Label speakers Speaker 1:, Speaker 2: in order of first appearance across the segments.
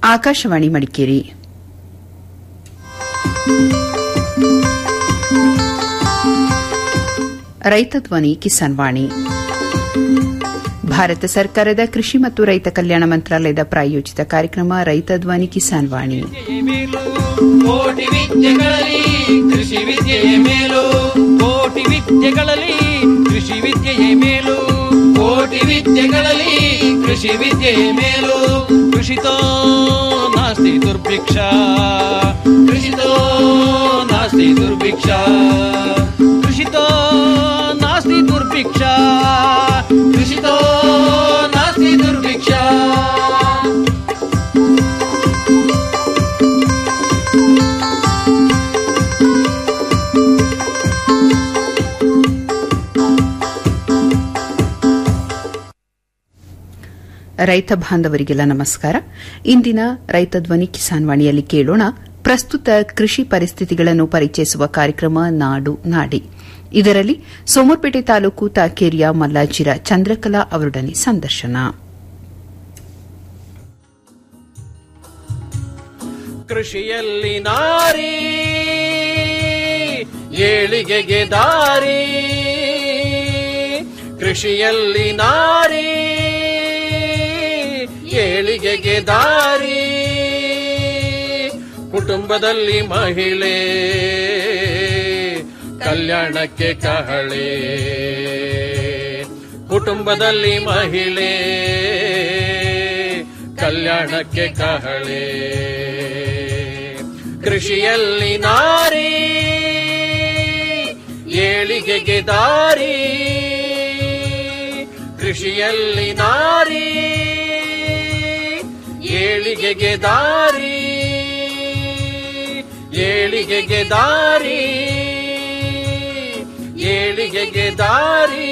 Speaker 1: ಆಕಾಶವಾಣಿ ಮಡಿಕೇರಿ ರೈತ ಧ್ವನಿ ಕಿಸಾನ್ ವಾಣಿ ಭಾರತ ಸರ್ಕಾರದ ಕೃಷಿ ಮತ್ತು ರೈತ ಕಲ್ಯಾಣ ಮಂತ್ರಾಲಯದ ಪ್ರಾಯೋಜಿತ ಕಾರ್ಯಕ್ರಮ ರೈತ ಧ್ವನಿ ಕಿಸಾನ್ ವಾಣಿ
Speaker 2: ಕೋಟಿ ವಿದ್ಯೆಗಳಲ್ಲಿ ಕೃಷಿ ವಿದ್ಯೆಯೇ ಮೇಲು ಕೋಟಿ ವಿದ್ಯೆಗಳಲ್ಲಿ ಕೃಷಿ ವಿದ್ಯೆಯೇ ಮೇಲು ಕೋಟಿ ವಿದ್ಯೆಗಳಲ್ಲಿ ಕೃಷಿ ವಿದ್ಯೆಯೇ ಮೇಲು ಕೃಷಿತೋ ನಾಸ್ತಿ ದುರ್ಭಿಕ್ಷ ಕೃಷಿತೋ ನಾಸ್ತಿ ದುರ್ಭಿಕ್ಷ ಕೃಷಿತೋ ನಾಸ್ತಿ ದುರ್ಭಿಕ್ಷ ಕೃಷಿತೋ ನಾಸ್ತಿ ದುರ್ಭಿಕ್ಷ
Speaker 1: ರೈತ ಬಾಂಧವರಿಗೆಲ್ಲ ನಮಸ್ಕಾರ ಇಂದಿನ ರೈತ ಧ್ವನಿ ಕಿಸಾನ್ ವಾಣಿಯಲ್ಲಿ ಕೇಳೋಣ ಪ್ರಸ್ತುತ ಕೃಷಿ ಪರಿಸ್ಥಿತಿಗಳನ್ನು ಪರಿಚಯಿಸುವ ಕಾರ್ಯಕ್ರಮ ನಾಡು ನಾಡಿ ಇದರಲ್ಲಿ ಸೋಮರ್ಪೇಟೆ ತಾಲೂಕು ತಾಕೇರಿಯ ಮಲ್ಲಾಜಿರ ಚಂದ್ರಕಲಾ ಅವರೊಡನೆ ಸಂದರ್ಶನ
Speaker 2: ಕೃಷಿಯಲ್ಲಿ ನಾರಿ ಏಳಿಗೆಗೆ ದಾರಿ ಕೃಷಿಯಲ್ಲಿ ನಾರಿ ಏಳಿಗೆಗೆ ದಾರಿ ಕುಟುಂಬದಲ್ಲಿ ಮಹಿಳೆ ಕಲ್ಯಾಣಕ್ಕೆ ಕಹಳೆ ಕುಟುಂಬದಲ್ಲಿ ಮಹಿಳೆ ಕಲ್ಯಾಣಕ್ಕೆ ಕಹಳೆ ಕೃಷಿಯಲ್ಲಿ ನಾರಿ ಏಳಿಗೆಗೆ ದಾರಿ ಕೃಷಿಯಲ್ಲಿ ನಾರಿ ಏಳಿಗೆಗೆ ದಾರಿ ಏಳಿಗೆಗೆ ದಾರಿ ಏಳಿಗೆಗೆ ದಾರಿ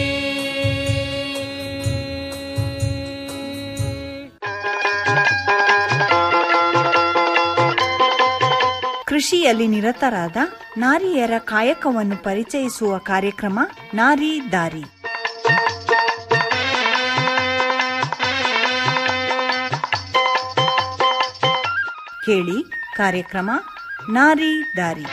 Speaker 3: ಕೃಷಿಯಲ್ಲಿ ನಿರತರಾದ ನಾರಿಯರ ಕಾಯಕವನ್ನು ಪರಿಚಯಿಸುವ ಕಾರ್ಯಕ್ರಮ ನಾರಿ ದಾರಿ ಕೇಳಿ ಕಾರ್ಯಕ್ರಮ ನಾರಿ ದಾರಿ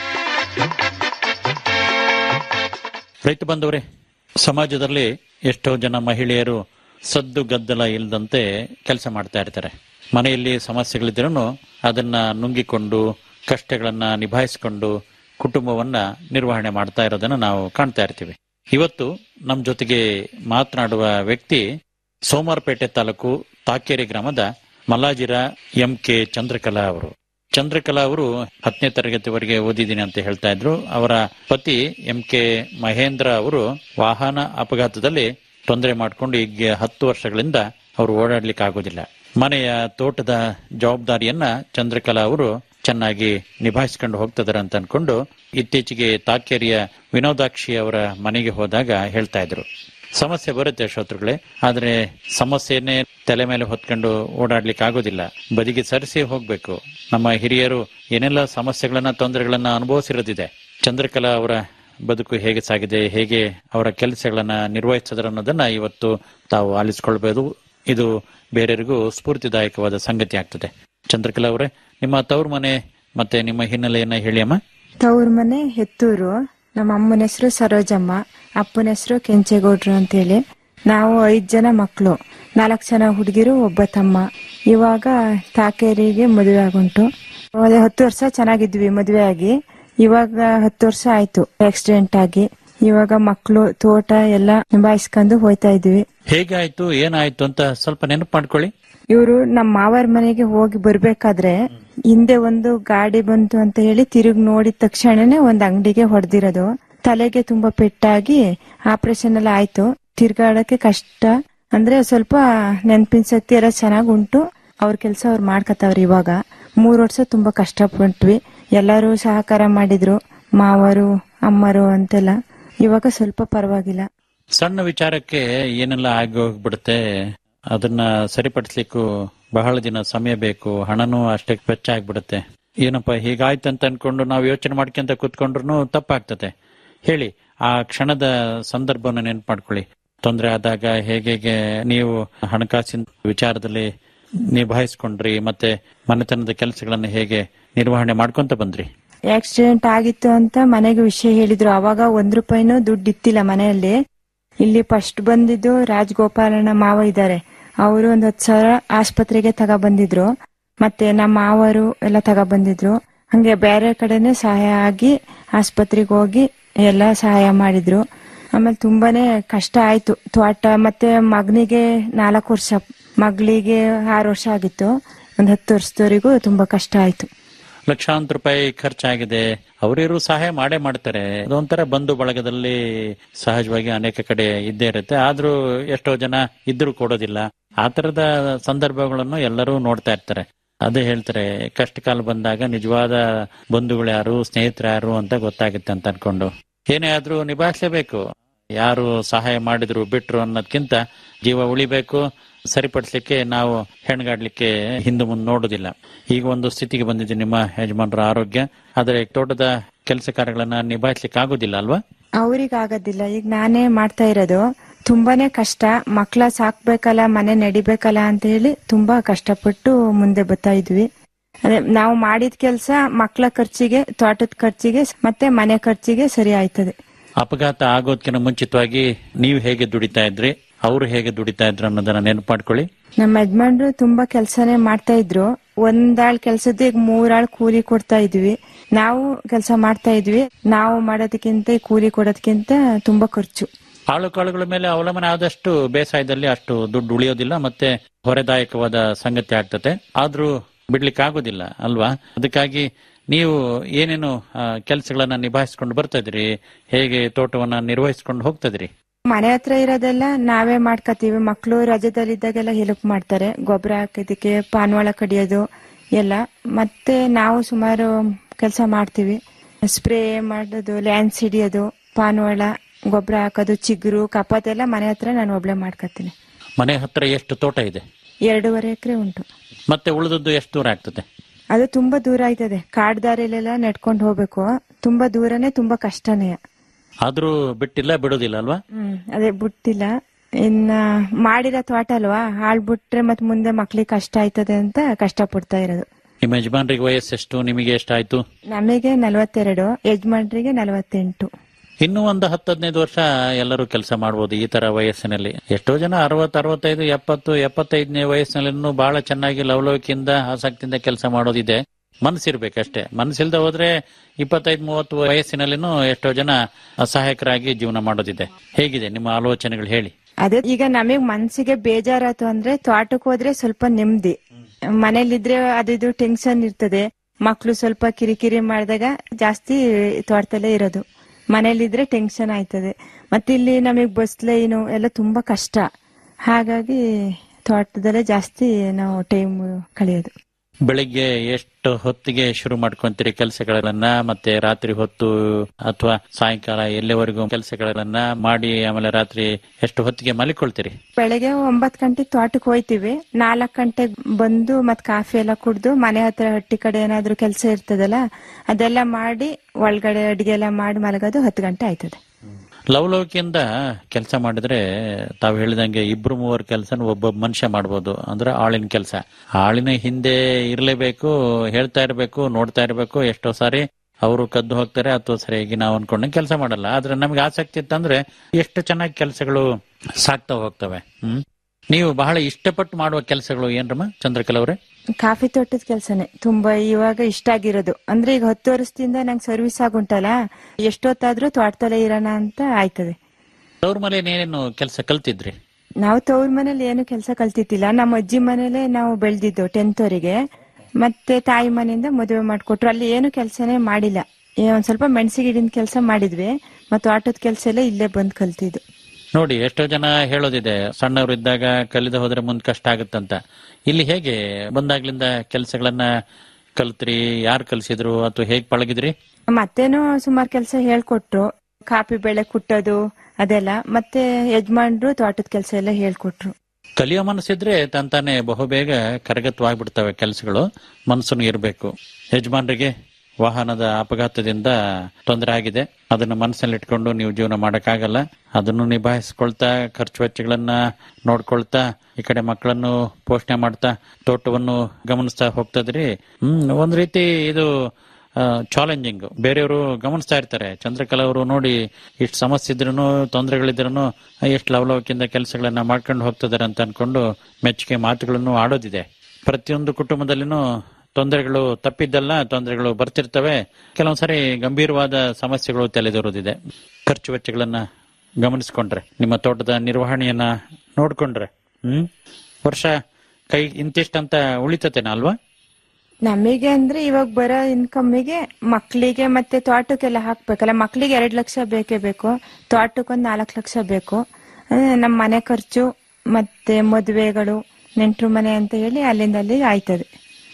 Speaker 4: ರೈತ ಬಂದವರೇ ಸಮಾಜದಲ್ಲಿ ಎಷ್ಟೋ ಜನ ಮಹಿಳೆಯರು ಸದ್ದು ಗದ್ದಲ ಇಲ್ಲದಂತೆ ಕೆಲಸ ಮಾಡ್ತಾ ಇರ್ತಾರೆ ಮನೆಯಲ್ಲಿ ಸಮಸ್ಯೆಗಳಿದ್ರೂ ಅದನ್ನ ನುಂಗಿಕೊಂಡು ಕಷ್ಟಗಳನ್ನ ನಿಭಾಯಿಸಿಕೊಂಡು ಕುಟುಂಬವನ್ನ ನಿರ್ವಹಣೆ ಮಾಡ್ತಾ ಇರೋದನ್ನ ನಾವು ಕಾಣ್ತಾ ಇರ್ತೀವಿ ಇವತ್ತು ನಮ್ಮ ಜೊತೆಗೆ ಮಾತನಾಡುವ ವ್ಯಕ್ತಿ ಸೋಮಾರಪೇಟೆ ತಾಲೂಕು ತಾಕೇರಿ ಗ್ರಾಮದ ಮಲ್ಲಾಜಿರ ಎಂ ಕೆ ಚಂದ್ರಕಲಾ ಅವರು ಚಂದ್ರಕಲಾ ಅವರು ಹತ್ತನೇ ತರಗತಿವರೆಗೆ ಓದಿದ್ದೀನಿ ಅಂತ ಹೇಳ್ತಾ ಇದ್ರು ಅವರ ಪತಿ ಎಂ ಕೆ ಮಹೇಂದ್ರ ಅವರು ವಾಹನ ಅಪಘಾತದಲ್ಲಿ ತೊಂದರೆ ಮಾಡಿಕೊಂಡು ಈಗ ಹತ್ತು ವರ್ಷಗಳಿಂದ ಅವರು ಓಡಾಡ್ಲಿಕ್ಕೆ ಆಗೋದಿಲ್ಲ ಮನೆಯ ತೋಟದ ಜವಾಬ್ದಾರಿಯನ್ನ ಚಂದ್ರಕಲಾ ಅವರು ಚೆನ್ನಾಗಿ ನಿಭಾಯಿಸಿಕೊಂಡು ಹೋಗ್ತಿದಾರೆ ಅಂತ ಅನ್ಕೊಂಡು ಇತ್ತೀಚೆಗೆ ತಾಕೇರಿಯ ವಿನೋದಾಕ್ಷಿ ಅವರ ಮನೆಗೆ ಹೋದಾಗ ಹೇಳ್ತಾ ಇದ್ರು ಸಮಸ್ಯೆ ಬರುತ್ತೆ ಶ್ರೋತೃಗಳೇ ಆದ್ರೆ ಸಮಸ್ಯೆಯನ್ನೇ ತಲೆ ಮೇಲೆ ಹೊತ್ಕೊಂಡು ಓಡಾಡ್ಲಿಕ್ಕೆ ಆಗೋದಿಲ್ಲ ಬದಿಗೆ ಸರಿಸಿ ಹೋಗ್ಬೇಕು ನಮ್ಮ ಹಿರಿಯರು ಏನೆಲ್ಲ ಸಮಸ್ಯೆಗಳನ್ನ ತೊಂದರೆಗಳನ್ನ ಅನುಭವಿಸಿರೋದಿದೆ ಚಂದ್ರಕಲಾ ಅವರ ಬದುಕು ಹೇಗೆ ಸಾಗಿದೆ ಹೇಗೆ ಅವರ ಕೆಲಸಗಳನ್ನ ನಿರ್ವಹಿಸಿದ್ರು ಅನ್ನೋದನ್ನ ಇವತ್ತು ತಾವು ಆಲಿಸ್ಕೊಳ್ಬಹುದು ಇದು ಬೇರೆಯವರಿಗೂ ಸ್ಫೂರ್ತಿದಾಯಕವಾದ ಸಂಗತಿ ಆಗ್ತದೆ ಚಂದ್ರಕಲಾ ಅವರೇ ನಿಮ್ಮ ತವ್ರ ಮನೆ ಮತ್ತೆ ನಿಮ್ಮ ಹಿನ್ನೆಲೆಯನ್ನ ಹೇಳಿ ಅಮ್ಮ
Speaker 5: ತವ್ರ ಮನೆ ಹೆತ್ತೂರು ನಮ್ಮ ಅಮ್ಮನ ಹೆಸರು ಸರೋಜಮ್ಮ ಅಪ್ಪನ ಹೆಸರು ಕೆಂಚೇಗೌಡ್ರು ಅಂತೇಳಿ ನಾವು ಐದ್ ಜನ ಮಕ್ಕಳು ನಾಲ್ಕು ಜನ ಹುಡುಗಿರು ಒಬ್ಬ ತಮ್ಮ ಇವಾಗ ತಾಕೇರಿಗೆ ಮದುವೆ ಆಗುಂಟು ಅದೇ ಹತ್ತು ವರ್ಷ ಚೆನ್ನಾಗಿದ್ವಿ ಮದುವೆ ಆಗಿ ಇವಾಗ ಹತ್ತು ವರ್ಷ ಆಯ್ತು ಆಕ್ಸಿಡೆಂಟ್ ಆಗಿ ಇವಾಗ ಮಕ್ಕಳು ತೋಟ ಎಲ್ಲ ನಿಭಾಯಿಸ್ಕೊಂಡು ಹೋಯ್ತಾ ಇದ್ವಿ
Speaker 4: ಹೇಗಾಯ್ತು ಏನಾಯ್ತು ಅಂತ ಸ್ವಲ್ಪ ನೆನಪು ಮಾಡ್ಕೊಳ್ಳಿ
Speaker 5: ಇವರು ನಮ್ಮ ಮಾವರ ಮನೆಗೆ ಹೋಗಿ ಬರ್ಬೇಕಾದ್ರೆ ಹಿಂದೆ ಒಂದು ಗಾಡಿ ಬಂತು ಅಂತ ಹೇಳಿ ತಿರುಗಿ ನೋಡಿದ ತಕ್ಷಣನೇ ಒಂದ್ ಅಂಗಡಿಗೆ ಹೊಡೆದಿರೋದು ತಲೆಗೆ ತುಂಬಾ ಪೆಟ್ಟಾಗಿ ಆಪರೇಷನ್ ಎಲ್ಲ ಆಯ್ತು ತಿರ್ಗಾಡಕ್ಕೆ ಕಷ್ಟ ಅಂದ್ರೆ ಸ್ವಲ್ಪ ನೆನ್ಪಿನ ಶಕ್ತಿ ಎಲ್ಲ ಚೆನ್ನಾಗ್ ಉಂಟು ಅವ್ರ ಕೆಲ್ಸ ಅವ್ರು ಮಾಡ್ಕತಾವ್ರಿ ಇವಾಗ ಮೂರ್ ವರ್ಷ ತುಂಬಾ ಕಷ್ಟಪಟ್ವಿ ಎಲ್ಲರೂ ಸಹಕಾರ ಮಾಡಿದ್ರು ಮಾವರು ಅಮ್ಮರು ಅಂತೆಲ್ಲ ಇವಾಗ ಸ್ವಲ್ಪ ಪರವಾಗಿಲ್ಲ
Speaker 4: ಸಣ್ಣ ವಿಚಾರಕ್ಕೆ ಏನೆಲ್ಲ ಆಗಿ ಹೋಗ್ಬಿಡುತ್ತೆ ಅದನ್ನ ಸರಿಪಡಿಸ್ಲಿಕ್ಕೂ ಬಹಳ ದಿನ ಸಮಯ ಬೇಕು ಹಣನೂ ಅಷ್ಟೇ ವೆಚ್ಚ ಆಗ್ಬಿಡುತ್ತೆ ಏನಪ್ಪ ಹೀಗಾಯ್ತು ಅಂತ ಅನ್ಕೊಂಡು ನಾವು ಯೋಚನೆ ಮಾಡ್ಕೊಂತ ಕೂತ್ಕೊಂಡ್ರು ತಪ್ಪಾಗ್ತದೆ ಹೇಳಿ ಆ ಕ್ಷಣದ ಸಂದರ್ಭವನ್ನ ನೆನ್ಪು ಮಾಡ್ಕೊಳ್ಳಿ ತೊಂದರೆ ಆದಾಗ ಹೇಗೆ ನೀವು ಹಣಕಾಸಿನ ವಿಚಾರದಲ್ಲಿ ನಿಭಾಯಿಸ್ಕೊಂಡ್ರಿ ಮತ್ತೆ ಮನೆತನದ ಕೆಲಸಗಳನ್ನ ಹೇಗೆ ನಿರ್ವಹಣೆ ಮಾಡ್ಕೊಂತ ಬಂದ್ರಿ
Speaker 5: ಆಕ್ಸಿಡೆಂಟ್ ಆಗಿತ್ತು ಅಂತ ಮನೆಗೆ ವಿಷಯ ಹೇಳಿದ್ರು ಅವಾಗ ಒಂದ್ ರೂಪಾಯಿನೂ ದುಡ್ಡು ಇತ್ತಿಲ್ಲ ಮನೆಯಲ್ಲಿ ಇಲ್ಲಿ ಫಸ್ಟ್ ಬಂದಿದ್ದು ರಾಜಗೋಪಾಲನ ಮಾವ ಇದ್ದಾರೆ ಅವರು ಒಂದ್ ಹತ್ತು ಸಾವಿರ ಆಸ್ಪತ್ರೆಗೆ ತಗ ಬಂದಿದ್ರು ಮತ್ತೆ ನಮ್ಮ ಮಾವರು ಎಲ್ಲ ತಗ ಬಂದಿದ್ರು ಹಂಗೆ ಬೇರೆ ಕಡೆನೆ ಸಹಾಯ ಆಗಿ ಆಸ್ಪತ್ರೆಗೆ ಹೋಗಿ ಎಲ್ಲ ಸಹಾಯ ಮಾಡಿದ್ರು ಆಮೇಲೆ ತುಂಬಾನೇ ಕಷ್ಟ ಆಯ್ತು ತೋಟ ಮತ್ತೆ ಮಗನಿಗೆ ನಾಲ್ಕು ವರ್ಷ ಮಗಳಿಗೆ ಆರು ವರ್ಷ ಆಗಿತ್ತು ಒಂದ್ ಹತ್ತು ವರ್ಷದವರೆಗೂ ತುಂಬಾ ಕಷ್ಟ ಆಯ್ತು
Speaker 4: ಲಕ್ಷಾಂತರ ರೂಪಾಯಿ ಖರ್ಚಾಗಿದೆ ಅವರಿರು ಸಹಾಯ ಮಾಡೇ ಮಾಡ್ತಾರೆ ಅದೊಂಥರ ಬಂಧು ಬಳಗದಲ್ಲಿ ಸಹಜವಾಗಿ ಅನೇಕ ಕಡೆ ಇದ್ದೇ ಇರುತ್ತೆ ಆದ್ರೂ ಎಷ್ಟೋ ಜನ ಇದ್ರೂ ಕೊಡೋದಿಲ್ಲ ಆ ತರದ ಸಂದರ್ಭಗಳನ್ನು ಎಲ್ಲರೂ ನೋಡ್ತಾ ಇರ್ತಾರೆ ಅದೇ ಹೇಳ್ತಾರೆ ಕಷ್ಟ ಕಾಲ ಬಂದಾಗ ನಿಜವಾದ ಬಂಧುಗಳು ಯಾರು ಸ್ನೇಹಿತರು ಯಾರು ಅಂತ ಗೊತ್ತಾಗುತ್ತೆ ಅಂತ ಅನ್ಕೊಂಡು ಏನೇ ಆದ್ರೂ ನಿಭಾಯಿಸಲೇಬೇಕು ಯಾರು ಸಹಾಯ ಮಾಡಿದ್ರು ಬಿಟ್ರು ಅನ್ನೋದ್ಕಿಂತ ಜೀವ ಉಳಿಬೇಕು ಸರಿಪಡಿಸ್ಲಿಕ್ಕೆ ನಾವು ಹೆಣ್ಗಾಡ್ಲಿಕ್ಕೆ ಹಿಂದೆ ಮುಂದೆ ನೋಡುದಿಲ್ಲ ಈಗ ಒಂದು ಸ್ಥಿತಿಗೆ ಬಂದಿದೆ ನಿಮ್ಮ ಯಜಮಾನರ ಆರೋಗ್ಯ ಆದ್ರೆ ತೋಟದ ಕೆಲಸ ಕಾರ್ಯಗಳನ್ನ ನಿಭಾಯಿಸ್ಲಿಕ್ಕೆ ಆಗೋದಿಲ್ಲ ಅಲ್ವಾ
Speaker 5: ಅವ್ರಿಗೆ ಆಗೋದಿಲ್ಲ ಈಗ ನಾನೇ ಮಾಡ್ತಾ ಇರೋದು ತುಂಬಾನೇ ಕಷ್ಟ ಮಕ್ಳ ಸಾಕ್ಬೇಕಲ್ಲ ಮನೆ ನಡಿಬೇಕಲ್ಲ ಅಂತ ಹೇಳಿ ತುಂಬಾ ಕಷ್ಟಪಟ್ಟು ಮುಂದೆ ಬರ್ತಾ ಇದ್ವಿ ಅದೇ ನಾವು ಮಾಡಿದ ಕೆಲಸ ಮಕ್ಳ ಖರ್ಚಿಗೆ ತೋಟದ ಖರ್ಚಿಗೆ ಮತ್ತೆ ಮನೆ ಖರ್ಚಿಗೆ ಸರಿ ಆಯ್ತದೆ
Speaker 4: ಅಪಘಾತ ಆಗೋದ್ಕಿಂತ ಮುಂಚಿತವಾಗಿ ನೀವು ಹೇಗೆ ದುಡಿತಾ ಇದ್ರಿ ಅವರು ಹೇಗೆ ದುಡಿತಾ ಇದ್ರು ಅನ್ನೋದನ್ನ ನೆನಪು ಮಾಡ್ಕೊಳ್ಳಿ
Speaker 5: ನಮ್ಮ ಯಜಮಾನ್ರು ತುಂಬಾ ಕೆಲ್ಸನೇ ಮಾಡ್ತಾ ಇದ್ರು ಒಂದಾಳ್ ಕೆಲ್ಸದ ಈಗ ಮೂರಾಳ್ ಕೂಲಿ ಕೊಡ್ತಾ ಇದ್ವಿ ನಾವು ಕೆಲಸ ಮಾಡ್ತಾ ಇದ್ವಿ ನಾವು ಮಾಡೋದಕ್ಕಿಂತ ಈ ಕೂಲಿ ಕೊಡೋದಕ್ಕಿಂತ ತುಂಬಾ ಖರ್ಚು
Speaker 4: ಆಳು ಕಾಳುಗಳ ಮೇಲೆ ಅವಲಂಬನೆ ಆದಷ್ಟು ಬೇಸಾಯದಲ್ಲಿ ಅಷ್ಟು ದುಡ್ಡು ಉಳಿಯೋದಿಲ್ಲ ಮತ್ತೆ ಹೊರೆದಾಯಕವಾದ ಸಂಗತಿ ಆಗ್ತದೆ ಆದ್ರೂ ಬಿಡ್ಲಿಕ್ಕೆ ಆಗೋದಿಲ್ಲ ಅಲ್ವಾ ಅದಕ್ಕಾಗಿ ನೀವು ಏನೇನು ಕೆಲಸಗಳನ್ನ ನಿಭಾಯಿಸ್ಕೊಂಡು ಬರ್ತಾ ಇದ್ರಿ ಹೇಗೆ ತೋಟವನ್ನ ನಿರ್ವಹಿಸ್ಕೊಂಡು ಹೋಗ್ತಾ ಇದ್ರಿ
Speaker 5: ಮನೆ ಹತ್ರ ಇರೋದೆಲ್ಲ ನಾವೇ ಮಾಡ್ಕೋತೀವಿ ಮಕ್ಕಳು ರಜದಲ್ಲಿದ್ದಾಗೆಲ್ಲ ಹೆಲ್ಪ್ ಮಾಡ್ತಾರೆ ಗೊಬ್ಬರ ಹಾಕೋದಕ್ಕೆ ಪಾನ್ವಾಳ ಕಡಿಯೋದು ಎಲ್ಲ ಮತ್ತೆ ನಾವು ಸುಮಾರು ಕೆಲಸ ಮಾಡ್ತೀವಿ ಸ್ಪ್ರೇ ಮಾಡೋದು ಲ್ಯಾನ್ಸ್ ಹಿಡಿಯೋದು ಪಾನ್ವಾಳ ಗೊಬ್ಬರ ಹಾಕೋದು ಚಿಗುರು ಕಪಾತೆಲ್ಲ ಮನೆ ಹತ್ರ ನಾನು ಒಬ್ಳೆ ಮಾಡ್ಕೊತೀನಿ
Speaker 4: ಮನೆ ಹತ್ರ ಎಷ್ಟು ತೋಟ ಇದೆ
Speaker 5: ಎರಡೂವರೆ ಎಕರೆ ಉಂಟು
Speaker 4: ಮತ್ತೆ ಉಳಿದದ್ದು ಎಷ್ಟು ದೂರ ಆಗ್ತದೆ
Speaker 5: ಅದು ತುಂಬಾ ದೂರ ಆಯ್ತದೆ ಕಾಡ್ ದಾರಿಲೆಲ್ಲ ನೆಡ್ಕೊಂಡು ಹೋಗ್ಬೇಕು ತುಂಬಾ ದೂರನೇ ತುಂಬಾ ಕಷ್ಟನೇ
Speaker 4: ಆದ್ರೂ ಬಿಟ್ಟಿಲ್ಲ ಬಿಡೋದಿಲ್ಲ ಅಲ್ವಾ
Speaker 5: ಹ್ಮ್ ಅದೇ ಬಿಟ್ಟಿಲ್ಲ ಇನ್ನ ಮಾಡಿರೋ ತೋಟ ಅಲ್ವಾ ಹಾಳ್ ಬಿಟ್ರೆ ಮತ್ ಮುಂದೆ ಮಕ್ಳಿಗೆ ಕಷ್ಟ ಆಯ್ತದೆ ಅಂತ ಕಷ್ಟ ಪಡ್ತಾ ಇರೋದು
Speaker 4: ನಿಮ್ಮ ಯಜಮಾನ್ರಿಗೆ ವಯಸ್ಸೆಷ್ಟು ನಿಮಗೆ ಎಷ್ಟಾಯ್ತು
Speaker 5: ನಮಗೆ ನಲವತ್ತೆರಡು ಯಜಮಾನ್ರಿಗೆ ನಲವತ್ತೆಂಟು
Speaker 4: ಇನ್ನೂ ಒಂದು ಹತ್ತು ಹದಿನೈದು ವರ್ಷ ಎಲ್ಲರೂ ಕೆಲಸ ಮಾಡಬಹುದು ಈ ತರ ವಯಸ್ಸಿನಲ್ಲಿ ಎಷ್ಟೋ ಜನ ಅರವತ್ತು ಅರವತ್ತೈದು ಎಪ್ಪತ್ತು ಎಪ್ಪತ್ತೈದನೇ ವಯಸ್ಸಿನಲ್ಲಿ ಇನ್ನೂ ಬಹಳ ಚೆನ್ನಾಗಿ ಲವಲವಿಕೆಯಿಂದ ಆಸಕ್ತಿಯಿಂದ ಕೆಲಸ ಮಾಡೋದಿದೆ ಮನಸ್ಸಿರ್ಬೇಕಷ್ಟೇ ಮನಸ್ಸಿಲ್ದ ಹೋದ್ರೆ ಇಪ್ಪತ್ತೈದು ಮೂವತ್ತು ವಯಸ್ಸಿನಲ್ಲಿನೂ ಎಷ್ಟೋ ಜನ ಅಸಹಾಯಕರಾಗಿ ಜೀವನ ಮಾಡೋದಿದೆ ಹೇಗಿದೆ ನಿಮ್ಮ ಆಲೋಚನೆಗಳು ಹೇಳಿ
Speaker 5: ಅದೇ ಈಗ ನಮಗ್ ಮನ್ಸಿಗೆ ಬೇಜಾರಾತು ಅಂದ್ರೆ ತೋಟಕ್ಕೆ ಹೋದ್ರೆ ಸ್ವಲ್ಪ ನೆಮ್ಮದಿ ಮನೇಲಿದ್ರೆ ಅದು ಇದು ಟೆನ್ಷನ್ ಇರ್ತದೆ ಮಕ್ಳು ಸ್ವಲ್ಪ ಕಿರಿಕಿರಿ ಮಾಡಿದಾಗ ಜಾಸ್ತಿ ತೋಟದಲ್ಲೇ ಇರೋದು ಮನೇಲಿದ್ರೆ ಟೆನ್ಷನ್ ಆಯ್ತದೆ ಮತ್ತೆ ಇಲ್ಲಿ ನಮಗ್ ಬಸ್ ಲೈನು ಎಲ್ಲ ತುಂಬಾ ಕಷ್ಟ ಹಾಗಾಗಿ ತೋಟದಲ್ಲೇ ಜಾಸ್ತಿ ನಾವು ಟೈಮ್ ಕಳೆಯೋದು
Speaker 4: ಬೆಳಿಗ್ಗೆ ಎಷ್ಟು ಹೊತ್ತಿಗೆ ಶುರು ಮಾಡ್ಕೊಂತೀರಿ ಕೆಲಸಗಳನ್ನ ಮತ್ತೆ ರಾತ್ರಿ ಹೊತ್ತು ಅಥವಾ ಸಾಯಂಕಾಲ ಎಲ್ಲಿವರೆಗೂ ಕೆಲಸಗಳನ್ನ ಮಾಡಿ ಆಮೇಲೆ ರಾತ್ರಿ ಎಷ್ಟು ಹೊತ್ತಿಗೆ ಮಲಿಕೊಳ್ತೀರಿ
Speaker 5: ಬೆಳಗ್ಗೆ ಒಂಬತ್ ಗಂಟೆಗೆ ತೋಟಕ್ಕೆ ಹೋಯ್ತಿವಿ ನಾಲ್ಕ್ ಗಂಟೆಗೆ ಬಂದು ಮತ್ ಕಾಫಿ ಎಲ್ಲ ಕುಡ್ದು ಮನೆ ಹತ್ರ ಹಟ್ಟಿ ಕಡೆ ಏನಾದ್ರು ಕೆಲಸ ಇರ್ತದಲ್ಲ ಅದೆಲ್ಲ ಮಾಡಿ ಒಳಗಡೆ ಅಡಿಗೆ ಎಲ್ಲ ಮಾಡಿ ಮಲಗೋದು ಹತ್ತು ಗಂಟೆ ಆಯ್ತದೆ
Speaker 4: ಲವಲವಿಕೆಯಿಂದ ಕೆಲಸ ಮಾಡಿದ್ರೆ ತಾವು ಹೇಳಿದಂಗೆ ಇಬ್ರು ಮೂವರು ಕೆಲಸ ಒಬ್ಬ ಮನುಷ್ಯ ಮಾಡ್ಬೋದು ಅಂದ್ರೆ ಆಳಿನ ಕೆಲಸ ಆಳಿನ ಹಿಂದೆ ಇರಲೇಬೇಕು ಹೇಳ್ತಾ ಇರಬೇಕು ನೋಡ್ತಾ ಇರಬೇಕು ಎಷ್ಟೋ ಸಾರಿ ಅವರು ಕದ್ದು ಹೋಗ್ತಾರೆ ಅಥವಾ ಸರಿಯಾಗಿ ನಾವು ಅನ್ಕೊಂಡ ಕೆಲಸ ಮಾಡಲ್ಲ ಆದ್ರೆ ನಮ್ಗೆ ಆಸಕ್ತಿ ಇತ್ತಂದ್ರೆ ಎಷ್ಟು ಚೆನ್ನಾಗಿ ಕೆಲಸಗಳು ಸಾಕ್ತಾ ಹೋಗ್ತವೆ ಹ್ಮ್ ನೀವು ಬಹಳ ಇಷ್ಟಪಟ್ಟು ಮಾಡುವ ಕೆಲಸಗಳು ಏನ್ರಮ್ಮ ಚಂದ್ರಕಲಾ ಅವರೇ
Speaker 5: ಕಾಫಿ ತೋಟದ ಕೆಲಸನೇ ತುಂಬಾ ಇವಾಗ ಇಷ್ಟ ಆಗಿರೋದು ಅಂದ್ರೆ ಈಗ ಹತ್ತು ವರ್ಷದಿಂದ ನಂಗೆ ಸರ್ವಿಸ್ ಆಗುಂಟಲ್ಲ ಎಷ್ಟೊತ್ತಾದ್ರೂ ತೋಟದಲ್ಲೇ ಇರೋಣ ಅಂತ ಆಯ್ತದೆ
Speaker 4: ತವ್ರ ಮನೆ ಏನೇನು ಕೆಲಸ ಕಲ್ತಿದ್ರಿ
Speaker 5: ನಾವು ತವ್ರ ಮನೇಲಿ ಏನು ಕೆಲಸ ಕಲ್ತಿದ್ದಿಲ್ಲ ನಮ್ಮ ಅಜ್ಜಿ ಮನೇಲೆ ನಾವು ಬೆಳ್ದಿದ್ದು ಟೆಂತ್ ವರೆಗೆ ಮತ್ತೆ ತಾಯಿ ಮನೆಯಿಂದ ಮದುವೆ ಮಾಡ್ಕೊಟ್ರು ಅಲ್ಲಿ ಏನು ಕೆಲಸನೇ ಮಾಡಿಲ್ಲ ಏ, ಒಂದ್ ಸ್ವಲ್ಪ ಮೆಣಸಿಗೆ ಗಿಡಿನ ಕೆಲಸ ಮಾಡಿದ್ವಿ ಮತ್ತೆ ಆಟೋದ ಕೆಲಸ ಎಲ್ಲ ಇಲ್ಲೇ ಬಂದ್ ಕಲ್ತಿದ್ದು
Speaker 4: ನೋಡಿ ಎಷ್ಟೋ ಜನ ಹೇಳೋದಿದೆ ಸಣ್ಣವರು ಇದ್ದಾಗ ಕಲಿದ ಹೋದ್ರೆ ಮುಂದ್ ಕಷ್ಟ ಆಗುತ್ತಂತ ಇಲ್ಲಿ ಹೇಗೆ ಬಂದಾಗ್ಲಿಂದ ಕೆಲಸಗಳನ್ನ ಕಲ್ತ್ರಿ ಯಾರು ಕಲ್ಸಿದ್ರು ಅಥವಾ ಹೇಗ್ ಪಳಗಿದ್ರಿ
Speaker 5: ಮತ್ತೇನೋ ಸುಮಾರು ಕೆಲಸ ಹೇಳ್ಕೊಟ್ರು ಕಾಫಿ ಬೆಳೆ ಕುಟ್ಟೋದು ಅದೆಲ್ಲ ಮತ್ತೆ ಯಜಮಾನ್ರು ತೋಟದ ಕೆಲಸ ಎಲ್ಲ ಹೇಳ್ಕೊಟ್ರು
Speaker 4: ಕಲಿಯೋ ಮನಸ್ಸಿದ್ರೆ ತಂತಾನೆ ಬಹುಬೇಗ ಕರಗತವಾಗ್ಬಿಡ್ತವೆ ಕೆಲಸಗಳು ಮನಸ್ಸನ್ನು ಇರಬೇಕು ಯಜಮಾನರಿಗೆ ವಾಹನದ ಅಪಘಾತದಿಂದ ತೊಂದರೆ ಆಗಿದೆ ಅದನ್ನು ಮನಸ್ಸಲ್ಲಿ ಇಟ್ಕೊಂಡು ನೀವು ಜೀವನ ಮಾಡಕ್ಕಾಗಲ್ಲ ಅದನ್ನು ನಿಭಾಯಿಸ್ಕೊಳ್ತಾ ಖರ್ಚು ವೆಚ್ಚಗಳನ್ನ ನೋಡ್ಕೊಳ್ತಾ ಈ ಕಡೆ ಮಕ್ಕಳನ್ನು ಪೋಷಣೆ ಮಾಡ್ತಾ ತೋಟವನ್ನು ಗಮನಿಸ್ತಾ ಹೋಗ್ತದ್ರಿ ಹ್ಮ್ ಒಂದ್ ರೀತಿ ಇದು ಚಾಲೆಂಜಿಂಗ್ ಬೇರೆಯವರು ಗಮನಿಸ್ತಾ ಇರ್ತಾರೆ ಚಂದ್ರಕಲಾ ಅವರು ನೋಡಿ ಇಷ್ಟು ಸಮಸ್ಯೆ ಇದ್ರೂ ತೊಂದರೆಗಳಿದ್ರೂ ಎಷ್ಟು ಲವಲವಿಕೆಯಿಂದ ಕೆಲಸಗಳನ್ನ ಮಾಡ್ಕೊಂಡು ಹೋಗ್ತಿದ್ದಾರೆ ಅಂತ ಅನ್ಕೊಂಡು ಮೆಚ್ಚುಗೆ ಮಾತುಗಳನ್ನು ಆಡೋದಿದೆ ಪ್ರತಿಯೊಂದು ಕುಟುಂಬದಲ್ಲಿನೂ ತೊಂದರೆಗಳು ತಪ್ಪಿದ್ದಲ್ಲ ತೊಂದರೆಗಳು ಬರ್ತಿರ್ತವೆ ಕೆಲವೊಂದ್ಸರಿ ಗಂಭೀರವಾದ ಸಮಸ್ಯೆಗಳು ತಲೆದೋರೋದಿದೆ ಖರ್ಚು ವೆಚ್ಚಗಳನ್ನ ಗಮನಿಸ್ಕೊಂಡ್ರೆ ನಿಮ್ಮ ತೋಟದ ನಿರ್ವಹಣೆಯನ್ನ ನೋಡ್ಕೊಂಡ್ರೆ ಹ್ಮ್ ವರ್ಷ ಕೈ ಇಂತಿಷ್ಟಂತ ಉಳಿತತೇನ ಅಲ್ವಾ
Speaker 5: ನಮಗೆ ಅಂದ್ರೆ ಇವಾಗ ಬರೋ ಇನ್ಕಮ್ಮಿಗೆ ಮಕ್ಳಿಗೆ ಮತ್ತೆ ತೋಟಕ್ಕೆಲ್ಲ ಹಾಕ್ಬೇಕಲ್ಲ ಮಕ್ಳಿಗೆ ಎರಡ್ ಲಕ್ಷ ಬೇಕೇ ಬೇಕು ತೋಟಕ್ಕೊಂದ್ ನಾಲ್ಕು ಲಕ್ಷ ಬೇಕು ಅಂದ್ರೆ ನಮ್ಮ ಮನೆ ಖರ್ಚು ಮತ್ತೆ ಮದುವೆಗಳು ನೆಂಟ್ರು ಮನೆ ಅಂತ ಹೇಳಿ ಅಲ್ಲಿಂದ ಅಲ್ಲಿಗೆ ಆಯ್ತದೆ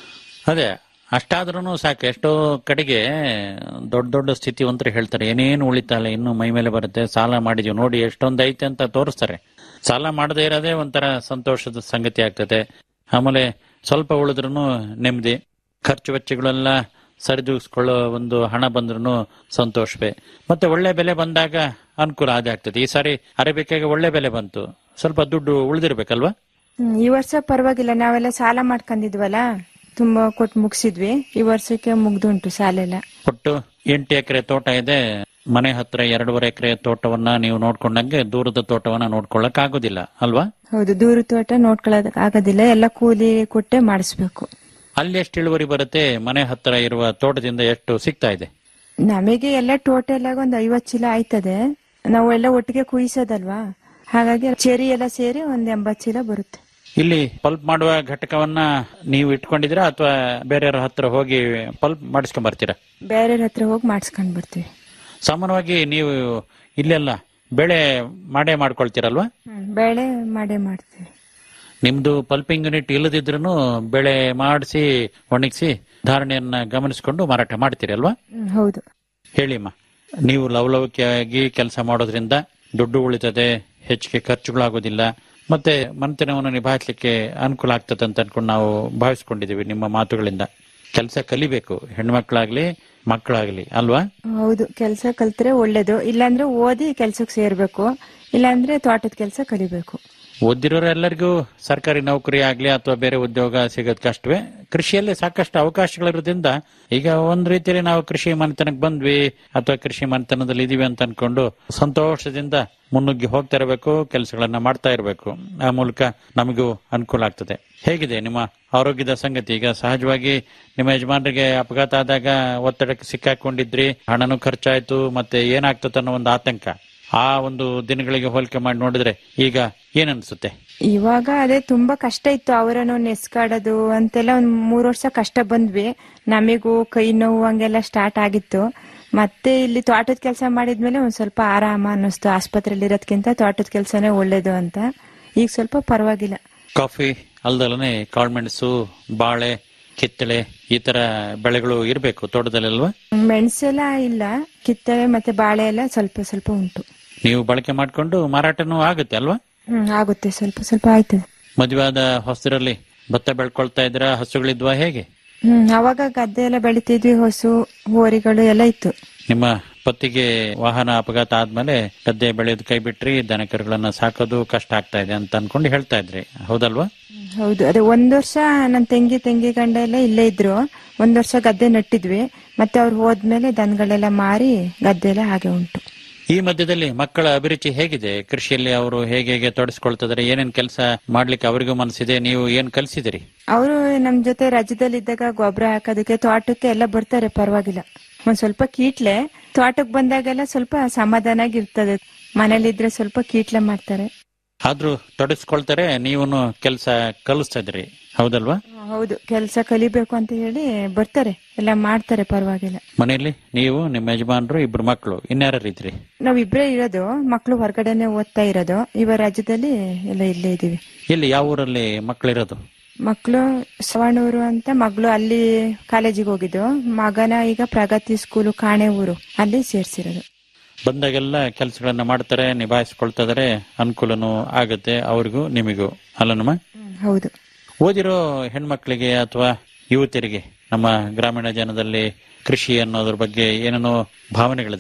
Speaker 4: ಅದೇ ಅಷ್ಟಾದ್ರೂ ಸಾಕು ಎಷ್ಟೋ ಕಡೆಗೆ ದೊಡ್ಡ ದೊಡ್ಡ ಸ್ಥಿತಿವಂತರು ಹೇಳ್ತಾರೆ ಏನೇನು ಉಳಿತಾಲ ಇನ್ನು ಮೈ ಮೇಲೆ ಬರುತ್ತೆ ಸಾಲ ಮಾಡಿದೀವಿ ನೋಡಿ ಎಷ್ಟೊಂದು ಐತೆ ಅಂತ ತೋರಿಸ್ತಾರೆ ಸಾಲ ಮಾಡದೇ ಇರೋದೇ ಒಂಥರ ಸಂತೋಷದ ಸಂಗತಿ ಆಗ್ತದೆ ಆಮೇಲೆ ಸ್ವಲ್ಪ ಉಳಿದ್ರೂ ನೆಮ್ಮದಿ ಖರ್ಚು ವೆಚ್ಚಗಳೆಲ್ಲ ಸರಿದೂಗಿಸ್ಕೊಳ್ಳೋ ಒಂದು ಹಣ ಬಂದ್ರೂ ಸಂತೋಷವೇ ಮತ್ತೆ ಒಳ್ಳೆ ಬೆಲೆ ಬಂದಾಗ ಅನುಕೂಲ ಅದೇ ಆಗ್ತದೆ ಈ ಸಾರಿ ಅರೇಬಿಕಾಗೆ ಒಳ್ಳೆ ಬೆಲೆ ಬಂತು ಸ್ವಲ್ಪ ದುಡ್ಡು ಉಳಿದಿರ್ಬೇಕಲ್ವಾ
Speaker 5: ಹ್ಮ್, ಈ ವರ್ಷ ಪರವಾಗಿಲ್ಲ ನಾವೆಲ್ಲ ಸಾಲ ಮಾಡ್ಕೊಂಡಿದ್ವಲ್ಲ ತುಂಬಾ ಕೊಟ್ಟು ಮುಗಿಸಿದ್ವಿ ಈ ವರ್ಷಕ್ಕೆ ಮುಗ್ದುಂಟು ಸಾಲ ಎಲ್ಲ
Speaker 4: ಒಟ್ಟು ಎಂಟು ಎಕರೆ ತೋಟ ಇದೆ ಮನೆ ಹತ್ರ ಎರಡೂವರೆ ಎಕರೆ ತೋಟವನ್ನ ನೀವು ನೋಡ್ಕೊಂಡಂಗೆ ದೂರದ ತೋಟವನ್ನ ನೋಡ್ಕೊಳ್ಳಕ್ ಆಗೋದಿಲ್ಲ ಅಲ್ವಾ
Speaker 5: ಹೌದು ದೂರ ತೋಟ ನೋಡ್ಕೊಳ್ಳೋದಕ್ ಆಗೋದಿಲ್ಲ ಎಲ್ಲ ಕೂಲಿ ಕೊಟ್ಟೆ ಮಾಡಿಸ್ಬೇಕು
Speaker 4: ಅಲ್ಲಿ ಎಷ್ಟು ಇಳುವರಿ ಬರುತ್ತೆ ಮನೆ ಹತ್ರ ಇರುವ ತೋಟದಿಂದ ಎಷ್ಟು ಸಿಗ್ತಾ ಇದೆ
Speaker 5: ನಮಗೆ ಎಲ್ಲ ಟೋಟಲ್ ಆಗಿ ಒಂದು ಐವತ್ ಚೀಲ ಆಯ್ತದೆ ನಾವು ಎಲ್ಲ ಒಟ್ಟಿಗೆ ಕುಯಿಸೋದಲ್ವಾ ಹಾಗಾಗಿ ಚೆರಿ ಎಲ್ಲ ಸೇರಿ ಒಂದ್ ಎಂಬತ್ ಚೀಲ ಬರುತ್ತೆ
Speaker 4: ಇಲ್ಲಿ ಪಲ್ಪ್ ಮಾಡುವ ಘಟಕವನ್ನ ನೀವು ಇಟ್ಕೊಂಡಿದ್ದೀರಾ ಅಥವಾ ಬೇರೆಯವ್ರ ಹತ್ರ ಹೋಗಿ ಪಲ್ಪ್ ಮಾಡಿಸ್ಕೊಂಡ್ ಬರ್ತೀರಾ
Speaker 5: ಬೇರೆಯವ್ರ ಹತ್ರ ಹೋಗಿ ಮಾಡಿಸ್ಕೊಂಡ್ ಬರ್ತೀವಿ
Speaker 4: ಸಾಮಾನ್ಯವಾಗಿ ನೀವು ಇಲ್ಲೆಲ್ಲ ಬೆಳೆ ಮಾಡೇ ಮಾಡ್ಕೊಳ್ತೀರಲ್ವಾ
Speaker 5: ಹ್ಮ್, ಬೇಳೆ ಮಾಡೇ ಮಾಡ್ತೀವಿ
Speaker 4: ನಿಮ್ದು ಪಲ್ಪಿಂಗ್ ಯೂನಿಟ್ ಇಲ್ಲದಿದ್ರು ಬೆಳೆ ಮಾಡಿಸಿ ಒಣಗಿಸಿ ಧಾರಣೆಯನ್ನ ಗಮನಿಸಿಕೊಂಡು ಮಾರಾಟ ಮಾಡ್ತೀರಿ ಅಲ್ವಾ
Speaker 5: ಹ್ಮ್, ಹೌದು
Speaker 4: ಹೇಳಿಮ್ಮ ನೀವು ಲವಲವಿಕೆಯಾಗಿ ಕೆಲಸ ಮಾಡೋದ್ರಿಂದ ದುಡ್ಡು ಉಳಿತದೆ ಹೆಚ್ಚಿಗೆ ಖರ್ಚುಗಳಾಗೋದಿಲ್ಲ ಮತ್ತೆ ಮನೆತನವನ್ನು ನಿಭಾಯಿಸಲಿಕ್ಕೆ ಅನುಕೂಲ ಆಗ್ತದೆ ಅಂತ ಅನ್ಕೊಂಡು ನಾವು ಭಾವಿಸ್ಕೊಂಡಿದೀವಿ ನಿಮ್ಮ ಮಾತುಗಳಿಂದ ಕೆಲಸ ಕಲಿಬೇಕು ಹೆಣ್ಮಕ್ಳಾಗ್ಲಿ ಮಕ್ಕಳಾಗ್ಲಿ ಅಲ್ವಾ
Speaker 5: ಹೌದು ಕೆಲಸ ಕಲ್ತ್ರೆ ಒಳ್ಳೇದು ಇಲ್ಲಾಂದ್ರೆ ಓದಿ ಕೆಲ್ಸಕ್ಕೆ ಸೇರ್ಬೇಕು ಇಲ್ಲಾಂದ್ರೆ ತೋಟದ ಕೆಲಸ ಕಲಿಬೇಕು
Speaker 4: ಓದಿರೋರೆಲ್ಲರಿಗೂ ಸರ್ಕಾರಿ ನೌಕರಿ ಆಗ್ಲಿ ಅಥವಾ ಬೇರೆ ಉದ್ಯೋಗ ಸಿಗೋದ್ ಕಷ್ಟವೇ ಕೃಷಿಯಲ್ಲಿ ಸಾಕಷ್ಟು ಅವಕಾಶಗಳಿರೋದ್ರಿಂದ ಈಗ ಒಂದ್ ರೀತಿಯಲ್ಲಿ ನಾವು ಕೃಷಿ ಮನೆತನಕ್ಕೆ ಬಂದ್ವಿ ಅಥವಾ ಕೃಷಿ ಮನೆತನದಲ್ಲಿ ಇದೀವಿ ಅಂತ ಅನ್ಕೊಂಡು ಸಂತೋಷದಿಂದ ಮುನ್ನುಗ್ಗಿ ಹೋಗ್ತಾ ಇರಬೇಕು ಕೆಲಸಗಳನ್ನ ಮಾಡ್ತಾ ಇರಬೇಕು ಆ ಮೂಲಕ ನಮಗೂ ಅನುಕೂಲ ಆಗ್ತದೆ ಹೇಗಿದೆ ನಿಮ್ಮ ಆರೋಗ್ಯದ ಸಂಗತಿ ಈಗ ಸಹಜವಾಗಿ ನಿಮ್ಮ ಯಜಮಾನರಿಗೆ ಅಪಘಾತ ಆದಾಗ ಒತ್ತಡಕ್ಕೆ ಸಿಕ್ಕಾಕೊಂಡಿದ್ರಿ ಹಣನೂ ಖರ್ಚಾಯ್ತು ಮತ್ತೆ ಏನಾಗ್ತದೆ ಅನ್ನೋ ಒಂದು ಆತಂಕ ಆ ಒಂದು ದಿನಗಳಿಗೆ ಹೋಲಿಕೆ ಮಾಡಿ ನೋಡಿದ್ರೆ ಈಗ ಏನ್ ಅನ್ಸುತ್ತೆ
Speaker 5: ಇವಾಗ ಅದೇ ತುಂಬಾ ಕಷ್ಟ ಇತ್ತು ಅವರನ್ನು ನೆಸ್ಕಾಡೋದು ಅಂತೆಲ್ಲ ಒಂದ್ ಮೂರ್ ವರ್ಷ ಕಷ್ಟ ಬಂದ್ವಿ ನಮಿಗೂ ಕೈ ನೋವು ಹಂಗೆಲ್ಲ ಸ್ಟಾರ್ಟ್ ಆಗಿತ್ತು ಮತ್ತೆ ಇಲ್ಲಿ ತೋಟದ ಕೆಲಸ ಮಾಡಿದ್ಮೇಲೆ ಒಂದ್ ಸ್ವಲ್ಪ ಆರಾಮ ಅನ್ನಿಸ್ತು ಆಸ್ಪತ್ರೆಯಲ್ಲಿ ಇರೋದ್ಕಿಂತ ತೋಟದ ಕೆಲಸನೇ ಒಳ್ಳೇದು ಅಂತ ಈಗ ಸ್ವಲ್ಪ ಪರವಾಗಿಲ್ಲ
Speaker 4: ಕಾಫಿ ಅಲ್ದಲನೆ ಕಾಳ್ಮೆಣಸು ಬಾಳೆ ಕಿತ್ತಳೆ ಈ ತರ ಬೆಳೆಗಳು ಇರಬೇಕು ತೋಟದಲ್ಲೆಲ್ವಾ
Speaker 5: ಮೆಣಸೆಲ್ಲ ಇಲ್ಲ ಕಿತ್ತಳೆ ಮತ್ತೆ ಬಾಳೆ ಎಲ್ಲ ಸ್ವಲ್ಪ ಸ್ವಲ್ಪ ಉಂಟು
Speaker 4: ನೀವು ಬಳಕೆ ಮಾಡ್ಕೊಂಡು ಮಾರಾಟನೂ ಆಗುತ್ತೆ ಅಲ್ವಾ
Speaker 5: ಹ್ಮ್ ಆಗುತ್ತೆ ಸ್ವಲ್ಪ ಸ್ವಲ್ಪ ಆಯ್ತದೆ
Speaker 4: ಮದುವೆಯಾದ ಹೊಸರಲ್ಲಿ ಭತ್ತ ಬೆಳ್ಕೊಳ್ತಾ ಇದ್ರ ಹಸುಗಳಿದ್ವಾ ಹೇಗೆ
Speaker 5: ಹ್ಮ್ ಅವಾಗ ಗದ್ದೆ ಎಲ್ಲ ಬೆಳಿತಿದ್ವಿ ಹೊಸು ಹೋರಿಗಳು ಎಲ್ಲ ಇತ್ತು
Speaker 4: ನಿಮ್ಮ ಪತ್ತಿಗೆ ವಾಹನ ಅಪಘಾತ ಆದ್ಮೇಲೆ ಗದ್ದೆ ಬೆಳೆಯೋದು ಕೈ ಬಿಟ್ರಿ ದನ ಕರುಗಳನ್ನ ಸಾಕೋದು ಕಷ್ಟ ಆಗ್ತಾ ಇದೆ ಅಂತ ಅನ್ಕೊಂಡು ಹೇಳ್ತಾ ಇದ್ರಿ ಹೌದಲ್ವಾ
Speaker 5: ಹೌದು ಅದೇ ಒಂದ್ ವರ್ಷ ನನ್ ತಂಗಿ ತಂಗಿ ಗಂಡ ಎಲ್ಲ ಇಲ್ಲೇ ಇದ್ರು ಒಂದ್ ವರ್ಷ ಗದ್ದೆ ನಟ್ಟಿದ್ವಿ ಮತ್ತೆ ಅವ್ರು ಹೋದ್ಮೇಲೆ ದನಗಳೆಲ್ಲ ಮಾರಿ ಗದ್ದೆ ಎಲ್ಲ ಹಾಗೆ ಉಂಟು
Speaker 4: ಈ ಮಧ್ಯದಲ್ಲಿ ಮಕ್ಕಳ ಅಭಿರುಚಿ ಹೇಗಿದೆ ಕೃಷಿಯಲ್ಲಿ ಅವರು ಹೇಗೆ ಹೇಗೆ ತೊಡಸ್ಕೊಳ್ತಿದ್ದಾರೆ ಏನೇನ್ ಕೆಲಸ ಮಾಡ್ಲಿಕ್ಕೆ ಅವರಿಗೂ ಮನಸ್ಸಿದೆ ನೀವು ಏನ್ ಕಲಿಸಿದಿರಿ
Speaker 5: ಅವರು ನಮ್ ಜೊತೆ ರಜದಲ್ಲಿ ಇದ್ದಾಗ ಗೊಬ್ಬರ ಹಾಕೋದಕ್ಕೆ ತೋಟಕ್ಕೆ ಎಲ್ಲ ಬರ್ತಾರೆ ಪರವಾಗಿಲ್ಲ ಒಂದ್ ಸ್ವಲ್ಪ ಕೀಟ್ಲೆ ತೋಟಕ್ಕೆ ಬಂದಾಗೆಲ್ಲ ಸ್ವಲ್ಪ ಸಮಾಧಾನ ಇರ್ತದೆ ಮನೇಲಿದ್ರೆ ಸ್ವಲ್ಪ ಕೀಟ್ಲೆ ಮಾಡ್ತಾರೆ
Speaker 4: ಆದ್ರೂ ತೊಡಸ್ಕೊಳ್ತಾರೆ ನೀವು ಕೆಲಸ ಕಲಿಸ್ತಾ ಇದ್ರಿ ಹೌದಲ್ವಾ
Speaker 5: ಹೌದು ಕೆಲಸ ಕಲಿಬೇಕು ಅಂತ ಹೇಳಿ ಬರ್ತಾರೆ ಎಲ್ಲ ಮಾಡ್ತಾರೆ ಪರವಾಗಿಲ್ಲ
Speaker 4: ಮನೆಯಲ್ಲಿ ನೀವು ನಿಮ್ಮ ಯಜಮಾನರು ಇಬ್ರು ಮಕ್ಕಳು ಇನ್ಯಾರು ಇದ್ರಿ
Speaker 5: ನಾವಿಬ್ರೇ ಇರೋದು ಮಕ್ಕಳು ಹೊರಗಡೆನೆ ಓದ್ತಾ ಇರೋದು ಇವ ರಾಜ್ಯದಲ್ಲಿ ಎಲ್ಲ ಇಲ್ಲೇ ಇದೀವಿ
Speaker 4: ಎಲ್ಲಿ ಯಾವ ಊರಲ್ಲಿ ಮಕ್ಕಳಿರೋದು
Speaker 5: ಮಕ್ಕಳು ಸವಣೂರು ಅಂತ ಮಗಳು ಅಲ್ಲಿ ಕಾಲೇಜಿಗೆ ಹೋಗಿದ್ದು ಮಗನ ಈಗ ಪ್ರಗತಿ ಸ್ಕೂಲು ಕಾಣೆ ಊರು ಅಲ್ಲಿ ಸೇರ್ಸಿರೋದು
Speaker 4: ಬಂದಾಗೆಲ್ಲ ಕೆಲಸಗಳನ್ನ ಮಾಡ್ತಾರೆ ನಿಭಾಯಿಸ್ಕೊಳ್ತಾ ಇದಾರೆ ಅನುಕೂಲನೂ ಆಗುತ್ತೆ ಅವ್ರಿಗೂ ನಿಮಗೂ ಅಲ್ಲನಮ್ಮ
Speaker 5: ಹ್ಮ್, ಹೌದು
Speaker 4: ಓದಿರೋ ಹೆಣ್ಮಕ್ಳಿಗೆ ಅಥವಾ ಯುವತಿಯರಿಗೆ ನಮ್ಮ ಗ್ರಾಮೀಣ ಜನದಲ್ಲಿ ಕೃಷಿ ಅನ್ನೋದ್ರ ಬಗ್ಗೆ ಏನೇನೋ ಭಾವನೆಗಳಿದಾವೆ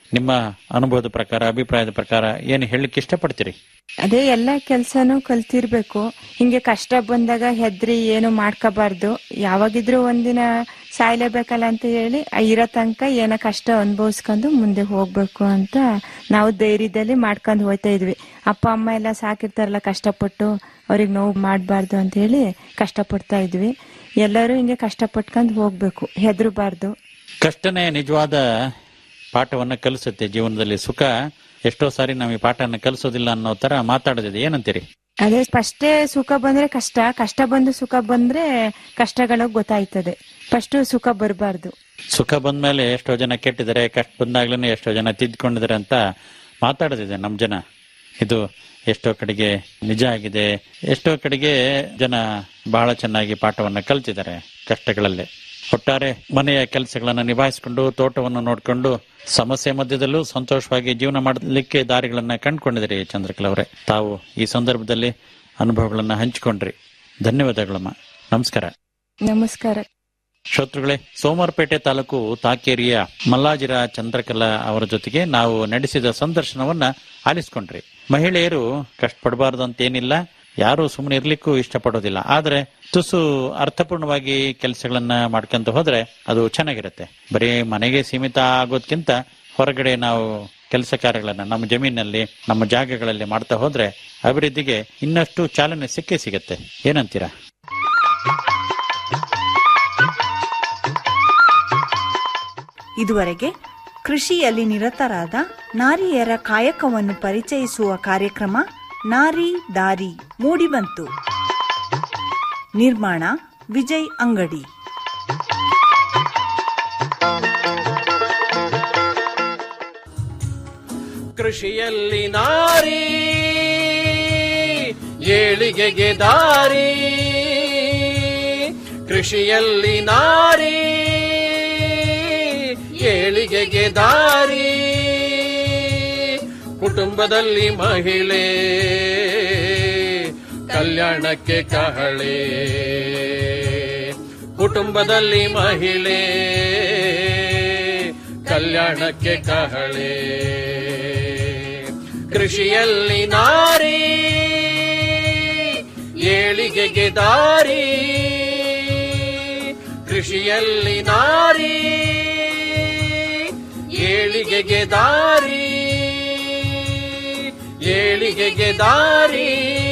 Speaker 4: ನಿಮ್ಮ ಅನುಭವದ ಪ್ರಕಾರ ಅಭಿಪ್ರಾಯದ ಪ್ರಕಾರ ಏನು ಹೇಳಲಿಕ್ಕೆ ಇಷ್ಟಪಡ್ತೀರಿ
Speaker 5: ಅದೇ ಎಲ್ಲಾ ಕೆಲ್ಸನೂ ಕಲ್ತಿರ್ಬೇಕು ಹಿಂಗೆ ಕಷ್ಟ ಬಂದಾಗ ಹೆದ್ರಿ ಏನು ಮಾಡ್ಕೋಬಾರ್ದು ಯಾವಾಗಿದ್ರು ಒಂದಿನ ಸಾಯ್ಲೇಬೇಕಲ್ಲ ಅಂತ ಹೇಳಿ ಆ ಇರೋ ತನಕ ಏನೋ ಕಷ್ಟ ಅನುಭವಿಸ್ಕೊಂಡು ಮುಂದೆ ಹೋಗ್ಬೇಕು ಅಂತ ನಾವು ಧೈರ್ಯದಲ್ಲಿ ಮಾಡ್ಕೊಂಡು ಹೋಯ್ತಾ ಇದ್ವಿ ಅಪ್ಪ ಅಮ್ಮ ಎಲ್ಲ ಸಾಕಿರ್ತಾರಲ್ಲ ಕಷ್ಟಪಟ್ಟು ಅವ್ರಿಗೆ ನೋವು ಮಾಡಬಾರ್ದು ಅಂತ ಹೇಳಿ ಕಷ್ಟಪಡ್ತಾ ಇದ್ವಿ ಎಲ್ಲರೂ ಹಿಂಗೆ ಕಷ್ಟಪಟ್ಕೊಂಡು ಹೋಗ್ಬೇಕು ಹೆದರಬಾರ್ದು
Speaker 4: ಕಷ್ಟನೇ ನಿಜವಾದ ಪಾಠವನ್ನ ಕಲಿಸುತ್ತೆ ಜೀವನದಲ್ಲಿ ಸುಖ ಎಷ್ಟೋ ಸಾರಿ ನಾವು ಈ ಪಾಠನ ಕಲಿಸೋದಿಲ್ಲ ಅನ್ನೋ ತರ ಮಾತಾಡೋದಿದೆ ಏನಂತೀರಿ
Speaker 5: ಅದೇ ಫಸ್ಟೇ ಸುಖ ಬಂದ್ರೆ ಕಷ್ಟ ಕಷ್ಟ ಬಂದು ಸುಖ ಬಂದ್ರೆ ಕಷ್ಟಗಳು ಗೊತ್ತಾಯ್ತದೆ ಫಸ್ಟ್ ಸುಖ ಬರಬಾರ್ದು
Speaker 4: ಸುಖ ಬಂದ್ಮೇಲೆ ಎಷ್ಟೋ ಜನ ಕೆಟ್ಟಿದ್ದಾರೆ ಕಷ್ಟ ಬಂದಾಗ್ಲೂ ಎಷ್ಟೋ ಜನ ತಿದ್ಕೊಂಡಿದ್ದಾರೆ ಅಂತ ಮಾತಾಡೋದಿದೆ ನಮ್ ಜನ ಇದು ಎಷ್ಟೋ ಕಡೆಗೆ ನಿಜ ಆಗಿದೆ ಎಷ್ಟೋ ಕಡೆಗೆ ಜನ ಬಹಳ ಚೆನ್ನಾಗಿ ಪಾಠವನ್ನ ಕಲ್ತಿದ್ದಾರೆ ಕಷ್ಟಗಳಲ್ಲೇ ಒಟ್ಟಾರೆ ಮನೆಯ ಕೆಲಸಗಳನ್ನ ನಿಭಾಯಿಸಿಕೊಂಡು ತೋಟವನ್ನು ನೋಡ್ಕೊಂಡು ಸಮಸ್ಯೆ ಮಧ್ಯದಲ್ಲೂ ಸಂತೋಷವಾಗಿ ಜೀವನ ಮಾಡಲಿಕ್ಕೆ ದಾರಿಗಳನ್ನ ಕಂಡುಕೊಂಡಿದ್ದೀರಿ ಚಂದ್ರಕಲಾ ಅವರೇ ತಾವು ಈ ಸಂದರ್ಭದಲ್ಲಿ ಅನುಭವಗಳನ್ನ ಹಂಚಿಕೊಂಡ್ರಿ ಧನ್ಯವಾದಗಳಮ್ಮ ನಮಸ್ಕಾರ
Speaker 5: ನಮಸ್ಕಾರ
Speaker 4: ಶ್ರೋತೃಗಳೇ ಸೋಮವಾರಪೇಟೆ ತಾಲೂಕು ತಾಕೇರಿಯ ಮಲ್ಲಾಜಿರ ಚಂದ್ರಕಲಾ ಅವರ ಜೊತೆಗೆ ನಾವು ನಡೆಸಿದ ಸಂದರ್ಶನವನ್ನ ಆಲಿಸ್ಕೊಂಡ್ರಿ ಮಹಿಳೆಯರು ಕಷ್ಟಪಡಬಾರದು ಅಂತೇನಿಲ್ಲ ಯಾರು ಸುಮ್ಮನೆ ಇರ್ಲಿಕ್ಕೂ ಇಷ್ಟಪಡೋದಿಲ್ಲ ಆದ್ರೆ ತುಸು ಅರ್ಥಪೂರ್ಣವಾಗಿ ಕೆಲಸಗಳನ್ನ ಮಾಡ್ಕೊಂತ ಹೋದ್ರೆ ಅದು ಚೆನ್ನಾಗಿರುತ್ತೆ ಬರೀ ಮನೆಗೆ ಸೀಮಿತ ಆಗೋದ್ಕಿಂತ ಹೊರಗಡೆ ನಾವು ಕೆಲಸ ಕಾರ್ಯಗಳನ್ನ ನಮ್ಮ ಜಮೀನಲ್ಲಿ ನಮ್ಮ ಜಾಗಗಳಲ್ಲಿ ಮಾಡ್ತಾ ಹೋದ್ರೆ ಅಭಿವೃದ್ಧಿಗೆ ಇನ್ನಷ್ಟು ಚಾಲನೆ ಸಿಕ್ಕೇ ಸಿಗತ್ತೆ ಏನಂತೀರಾ
Speaker 3: ಇದುವರೆಗೆ ಕೃಷಿಯಲ್ಲಿ ನಿರತರಾದ ನಾರಿಯರ ಕಾಯಕವನ್ನು ಪರಿಚಯಿಸುವ ಕಾರ್ಯಕ್ರಮ ನಾರಿ ದಾರಿ ಮೂಡಿಬಂತು ನಿರ್ಮಾಣ ವಿಜಯ್ ಅಂಗಡಿ
Speaker 2: ಕೃಷಿಯಲ್ಲಿ ನಾರಿ ಏಳಿಗೆಗೆ ದಾರಿ ಕೃಷಿಯಲ್ಲಿ ನಾರಿ ಏಳಿಗೆಗೆ ದಾರಿ ಕುಟುಂಬದಲ್ಲಿ ಮಹಿಳೆ ಕಲ್ಯಾಣಕ್ಕೆ ಕಹಳೆ ಕುಟುಂಬದಲ್ಲಿ ಮಹಿಳೆ ಕಲ್ಯಾಣಕ್ಕೆ ಕಹಳೆ ಕೃಷಿಯಲ್ಲಿ ನಾರಿ ಏಳಿಗೆಗೆ ದಾರಿ ಕೃಷಿಯಲ್ಲಿ ನಾರಿ ಏಳಿಗೆಗೆ ದಾರಿ ಏಳಿಗೆಗೆ ದಾರಿ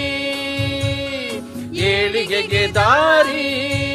Speaker 2: ಏಳಿಗೆಗೆ ದಾರಿ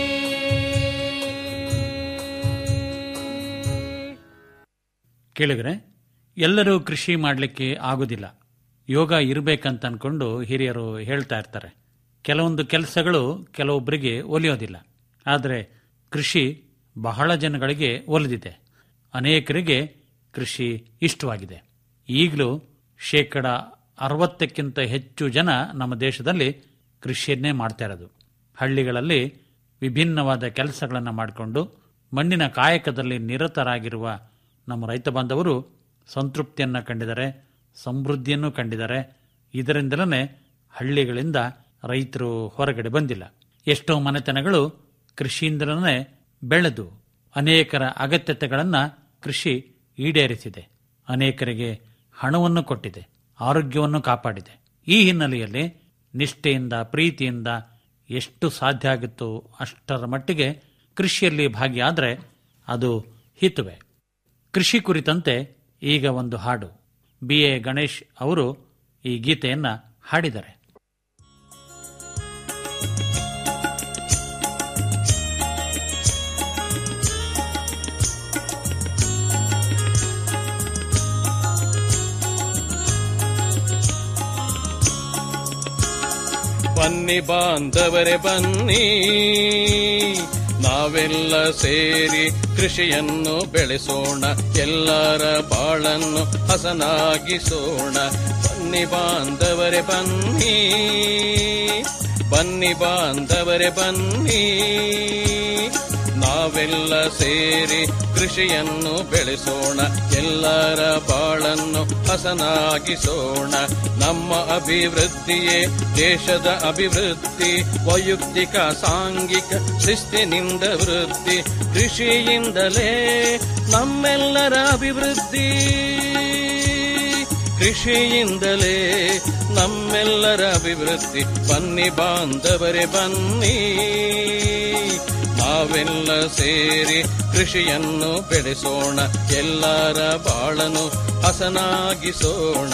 Speaker 4: ಕೇಳಿದ್ರೆ ಎಲ್ಲರೂ ಕೃಷಿ ಮಾಡಲಿಕ್ಕೆ ಆಗುದಿಲ್ಲ ಯೋಗ ಇರಬೇಕಂತ ಅನ್ಕೊಂಡು ಹಿರಿಯರು ಹೇಳ್ತಾ ಇರ್ತಾರೆ ಕೆಲವೊಂದು ಕೆಲಸಗಳು ಕೆಲವೊಬ್ಬರಿಗೆ ಒಲಿಯೋದಿಲ್ಲ ಆದರೆ ಕೃಷಿ ಬಹಳ ಜನಗಳಿಗೆ ಒಲಿದಿದೆ ಅನೇಕರಿಗೆ ಕೃಷಿ ಇಷ್ಟವಾಗಿದೆ ಈಗಲೂ ಶೇಕಡ ಅರವತ್ತಕ್ಕಿಂತ ಹೆಚ್ಚು ಜನ ನಮ್ಮ ದೇಶದಲ್ಲಿ ಕೃಷಿಯನ್ನೇ ಮಾಡ್ತಾ ಇರೋದು ಹಳ್ಳಿಗಳಲ್ಲಿ ವಿಭಿನ್ನವಾದ ಕೆಲಸಗಳನ್ನು ಮಾಡಿಕೊಂಡು ಮಣ್ಣಿನ ಕಾಯಕದಲ್ಲಿ ನಿರತರಾಗಿರುವ ನಮ್ಮ ರೈತ ಬಾಂಧವರು ಸಂತೃಪ್ತಿಯನ್ನು ಕಂಡಿದ್ದಾರೆ ಸಮೃದ್ಧಿಯನ್ನು ಕಂಡಿದ್ದಾರೆ ಇದರಿಂದಲೇ ಹಳ್ಳಿಗಳಿಂದ ರೈತರು ಹೊರಗಡೆ ಬಂದಿಲ್ಲ ಎಷ್ಟೋ ಮನೆತನಗಳು ಕೃಷಿಯಿಂದಲೇ ಬೆಳೆದು ಅನೇಕರ ಅಗತ್ಯತೆಗಳನ್ನು ಕೃಷಿ ಈಡೇರಿಸಿದೆ ಅನೇಕರಿಗೆ ಹಣವನ್ನು ಕೊಟ್ಟಿದೆ ಆರೋಗ್ಯವನ್ನು ಕಾಪಾಡಿದೆ ಈ ಹಿನ್ನೆಲೆಯಲ್ಲಿ ನಿಷ್ಠೆಯಿಂದ ಪ್ರೀತಿಯಿಂದ ಎಷ್ಟು ಸಾಧ್ಯ ಆಗುತ್ತೋ ಅಷ್ಟರ ಮಟ್ಟಿಗೆ ಕೃಷಿಯಲ್ಲಿ ಭಾಗಿಯಾದರೆ ಅದು ಹಿತುವೆ ಕೃಷಿ ಕುರಿತಂತೆ ಈಗ ಒಂದು ಹಾಡು ಬಿ ಎ ಗಣೇಶ್ ಅವರು ಈ ಗೀತೆಯನ್ನ ಹಾಡಿದ್ದಾರೆ
Speaker 2: ಬನ್ನಿ ಬಾಂಧವರೇ ಬನ್ನಿ ನಾವೆಲ್ಲ ಸೇರಿ ಕೃಷಿಯನ್ನು ಬೆಳೆಸೋಣ ಎಲ್ಲರ ಬಾಳನ್ನು ಹಸನಾಗಿಸೋಣ ಬನ್ನಿ ಬಾಂಧವರೇ ಬನ್ನಿ ಬನ್ನಿ ಬಾಂಧವರೇ ಬನ್ನಿ ನಾವೆಲ್ಲ ಸೇರಿ ಕೃಷಿಯನ್ನು ಬೆಳೆಸೋಣ ಎಲ್ಲರ ಬಾಳನ್ನು ಹಸನಾಗಿಸೋಣ ನಮ್ಮ ಅಭಿವೃದ್ಧಿಯೇ ದೇಶದ ಅಭಿವೃದ್ಧಿ ವೈಯಕ್ತಿಕ ಸಾಂಘಿಕ ಶಿಸ್ತಿನಿಂದ ವೃದ್ಧಿ ಕೃಷಿಯಿಂದಲೇ ನಮ್ಮೆಲ್ಲರ ಅಭಿವೃದ್ಧಿ ಕೃಷಿಯಿಂದಲೇ ನಮ್ಮೆಲ್ಲರ ಅಭಿವೃದ್ಧಿ ಬನ್ನಿ ಬಾಂಧವರೇ ಬನ್ನಿ ನಾವೆಲ್ಲ ಸೇರಿ ಕೃಷಿಯನ್ನು ಬೆಳೆಸೋಣ ಎಲ್ಲರ ಬಾಳನು ಹಸನಾಗಿಸೋಣ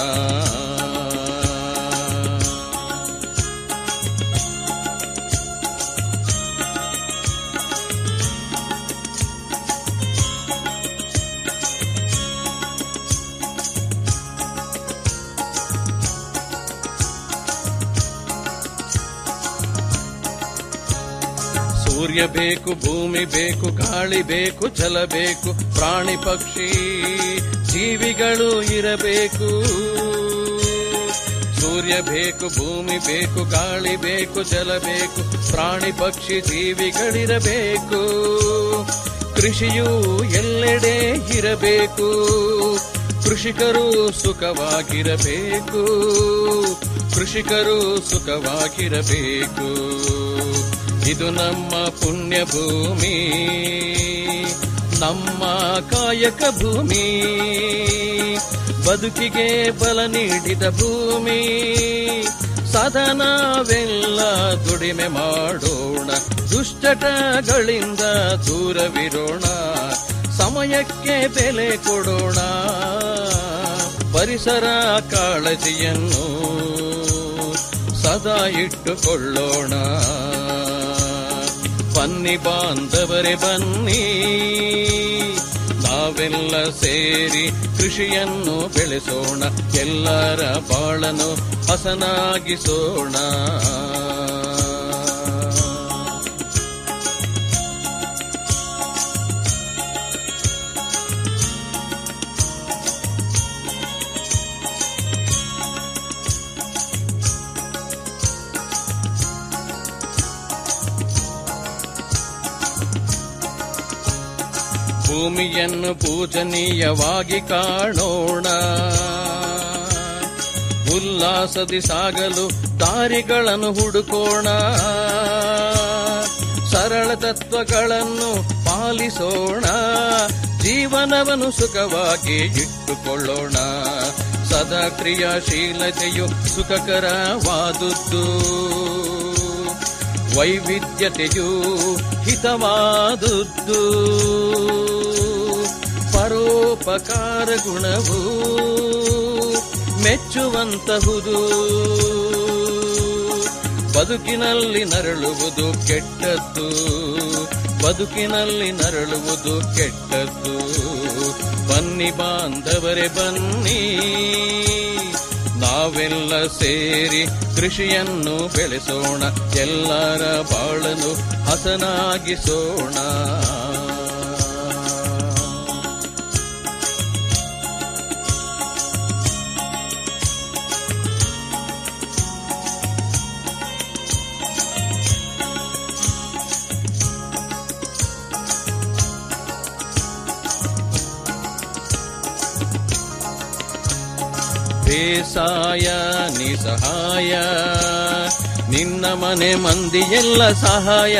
Speaker 2: ಸೂರ್ಯ ಬೇಕು ಭೂಮಿ ಬೇಕು ಗಾಳಿ ಬೇಕು ಜಲ ಬೇಕು ಪ್ರಾಣಿ ಪಕ್ಷಿ ಜೀವಿಗಳು ಇರಬೇಕು ಸೂರ್ಯ ಬೇಕು ಭೂಮಿ ಬೇಕು ಗಾಳಿ ಬೇಕು ಜಲ ಬೇಕು ಪ್ರಾಣಿ ಪಕ್ಷಿ ಜೀವಿಗಳಿರಬೇಕು ಕೃಷಿಯು ಎಲ್ಲೆಡೆ ಇರಬೇಕು ಕೃಷಿಕರು ಸುಖವಾಗಿರಬೇಕು ಕೃಷಿಕರು ಸುಖವಾಗಿರಬೇಕು ಇದು ನಮ್ಮ ಪುಣ್ಯ ಭೂಮಿ ನಮ್ಮ ಕಾಯಕ ಭೂಮಿ ಬದುಕಿಗೆ ಬಲ ನೀಡಿದ ಭೂಮಿ ಸದಾ ನಾವೆಲ್ಲ ದುಡಿಮೆ ಮಾಡೋಣ ದುಷ್ಟಟಗಳಿಂದ ದೂರವಿರೋಣ ಸಮಯಕ್ಕೆ ಬೆಲೆ ಕೊಡೋಣ ಪರಿಸರ ಕಾಳಜಿಯನ್ನು ಸದಾ ಇಟ್ಟುಕೊಳ್ಳೋಣ ಬನ್ನಿ ಬಾಂಧವರೇ ಬನ್ನಿ ನಾವೆಲ್ಲ ಸೇರಿ ಕೃಷಿಯನ್ನು ಬೆಳೆಸೋಣ ಎಲ್ಲರ ಬಾಳನು ಹಸನಾಗಿಸೋಣ ಭೂಮಿಯನ್ನು ಪೂಜನೀಯವಾಗಿ ಕಾಣೋಣ ಉಲ್ಲಾಸದಿ ಸಾಗಲು ದಾರಿಗಳನ್ನು ಹುಡುಕೋಣ ಸರಳ ತತ್ವಗಳನ್ನು ಪಾಲಿಸೋಣ ಜೀವನವನ್ನು ಸುಖವಾಗಿ ಇಟ್ಟುಕೊಳ್ಳೋಣ ಸದಾ ಕ್ರಿಯಾಶೀಲತೆಯು ಸುಖಕರವಾದುದ್ದು ವೈವಿಧ್ಯತೆಯು ಹಿತವಾದುದ್ದು ಪರೋಪಕಾರ ಗುಣವು ಮೆಚ್ಚುವಂತಹುದು ಬದುಕಿನಲ್ಲಿ ನರಳುವುದು ಕೆಟ್ಟದ್ದು ಬದುಕಿನಲ್ಲಿ ನರಳುವುದು ಕೆಟ್ಟದ್ದು ಬನ್ನಿ ಬಾಂಧವರೇ ಬನ್ನಿ ನಾವೆಲ್ಲ ಸೇರಿ ಕೃಷಿಯನ್ನು ಬೆಳೆಸೋಣ ಎಲ್ಲರ ಬಾಳನು ಹಸನಾಗಿಸೋಣ ಬೇಸಾಯ ನಿಸಹಾಯ ನಿನ್ನ ಮನೆ ಮಂದಿ ಎಲ್ಲ ಸಹಾಯ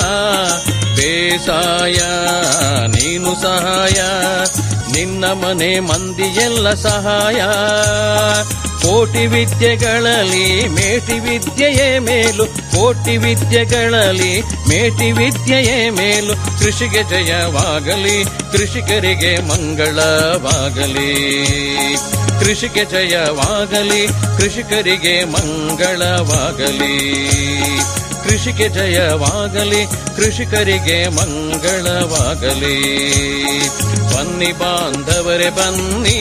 Speaker 2: ಬೇಸಾಯ ನೀನು ಸಹಾಯ ನಿನ್ನ ಮನೆ ಮಂದಿ ಎಲ್ಲ ಸಹಾಯ ಕೋಟಿ ವಿದ್ಯೆಗಳಲ್ಲಿ ಮೇಟಿ ವಿದ್ಯೆಯೇ ಮೇಲು ಕೋಟಿ ವಿದ್ಯೆಗಳಲ್ಲಿ ಮೇಟಿ ವಿದ್ಯೆಯೇ ಮೇಲು ಕೃಷಿಗೆ ಜಯವಾಗಲಿ ಕೃಷಿಕರಿಗೆ ಮಂಗಳವಾಗಲಿ ಕೃಷಿಗೆ ಜಯವಾಗಲಿ ಕೃಷಿಕರಿಗೆ ಮಂಗಳವಾಗಲಿ ಕೃಷಿಗೆ ಜಯವಾಗಲಿ ಕೃಷಿಕರಿಗೆ ಮಂಗಳವಾಗಲಿ ಬನ್ನಿ ಬಾಂಧವರೇ ಬನ್ನಿ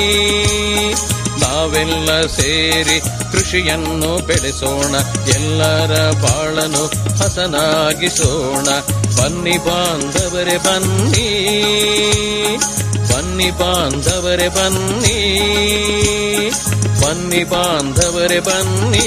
Speaker 2: ನಾವೆಲ್ಲ ಸೇರಿ ಕೃಷಿಯನ್ನು ಬೆಳೆಸೋಣ ಎಲ್ಲರ ಬಾಳನು ಹಸನಾಗಿಸೋಣ ಬನ್ನಿ ಬಾಂಧವರೇ ಬನ್ನಿ ಬನ್ನಿ ಬಾಂಧವರೇ ಬನ್ನಿ ಬನ್ನಿ ಬಾಂಧವರೇ ಬನ್ನಿ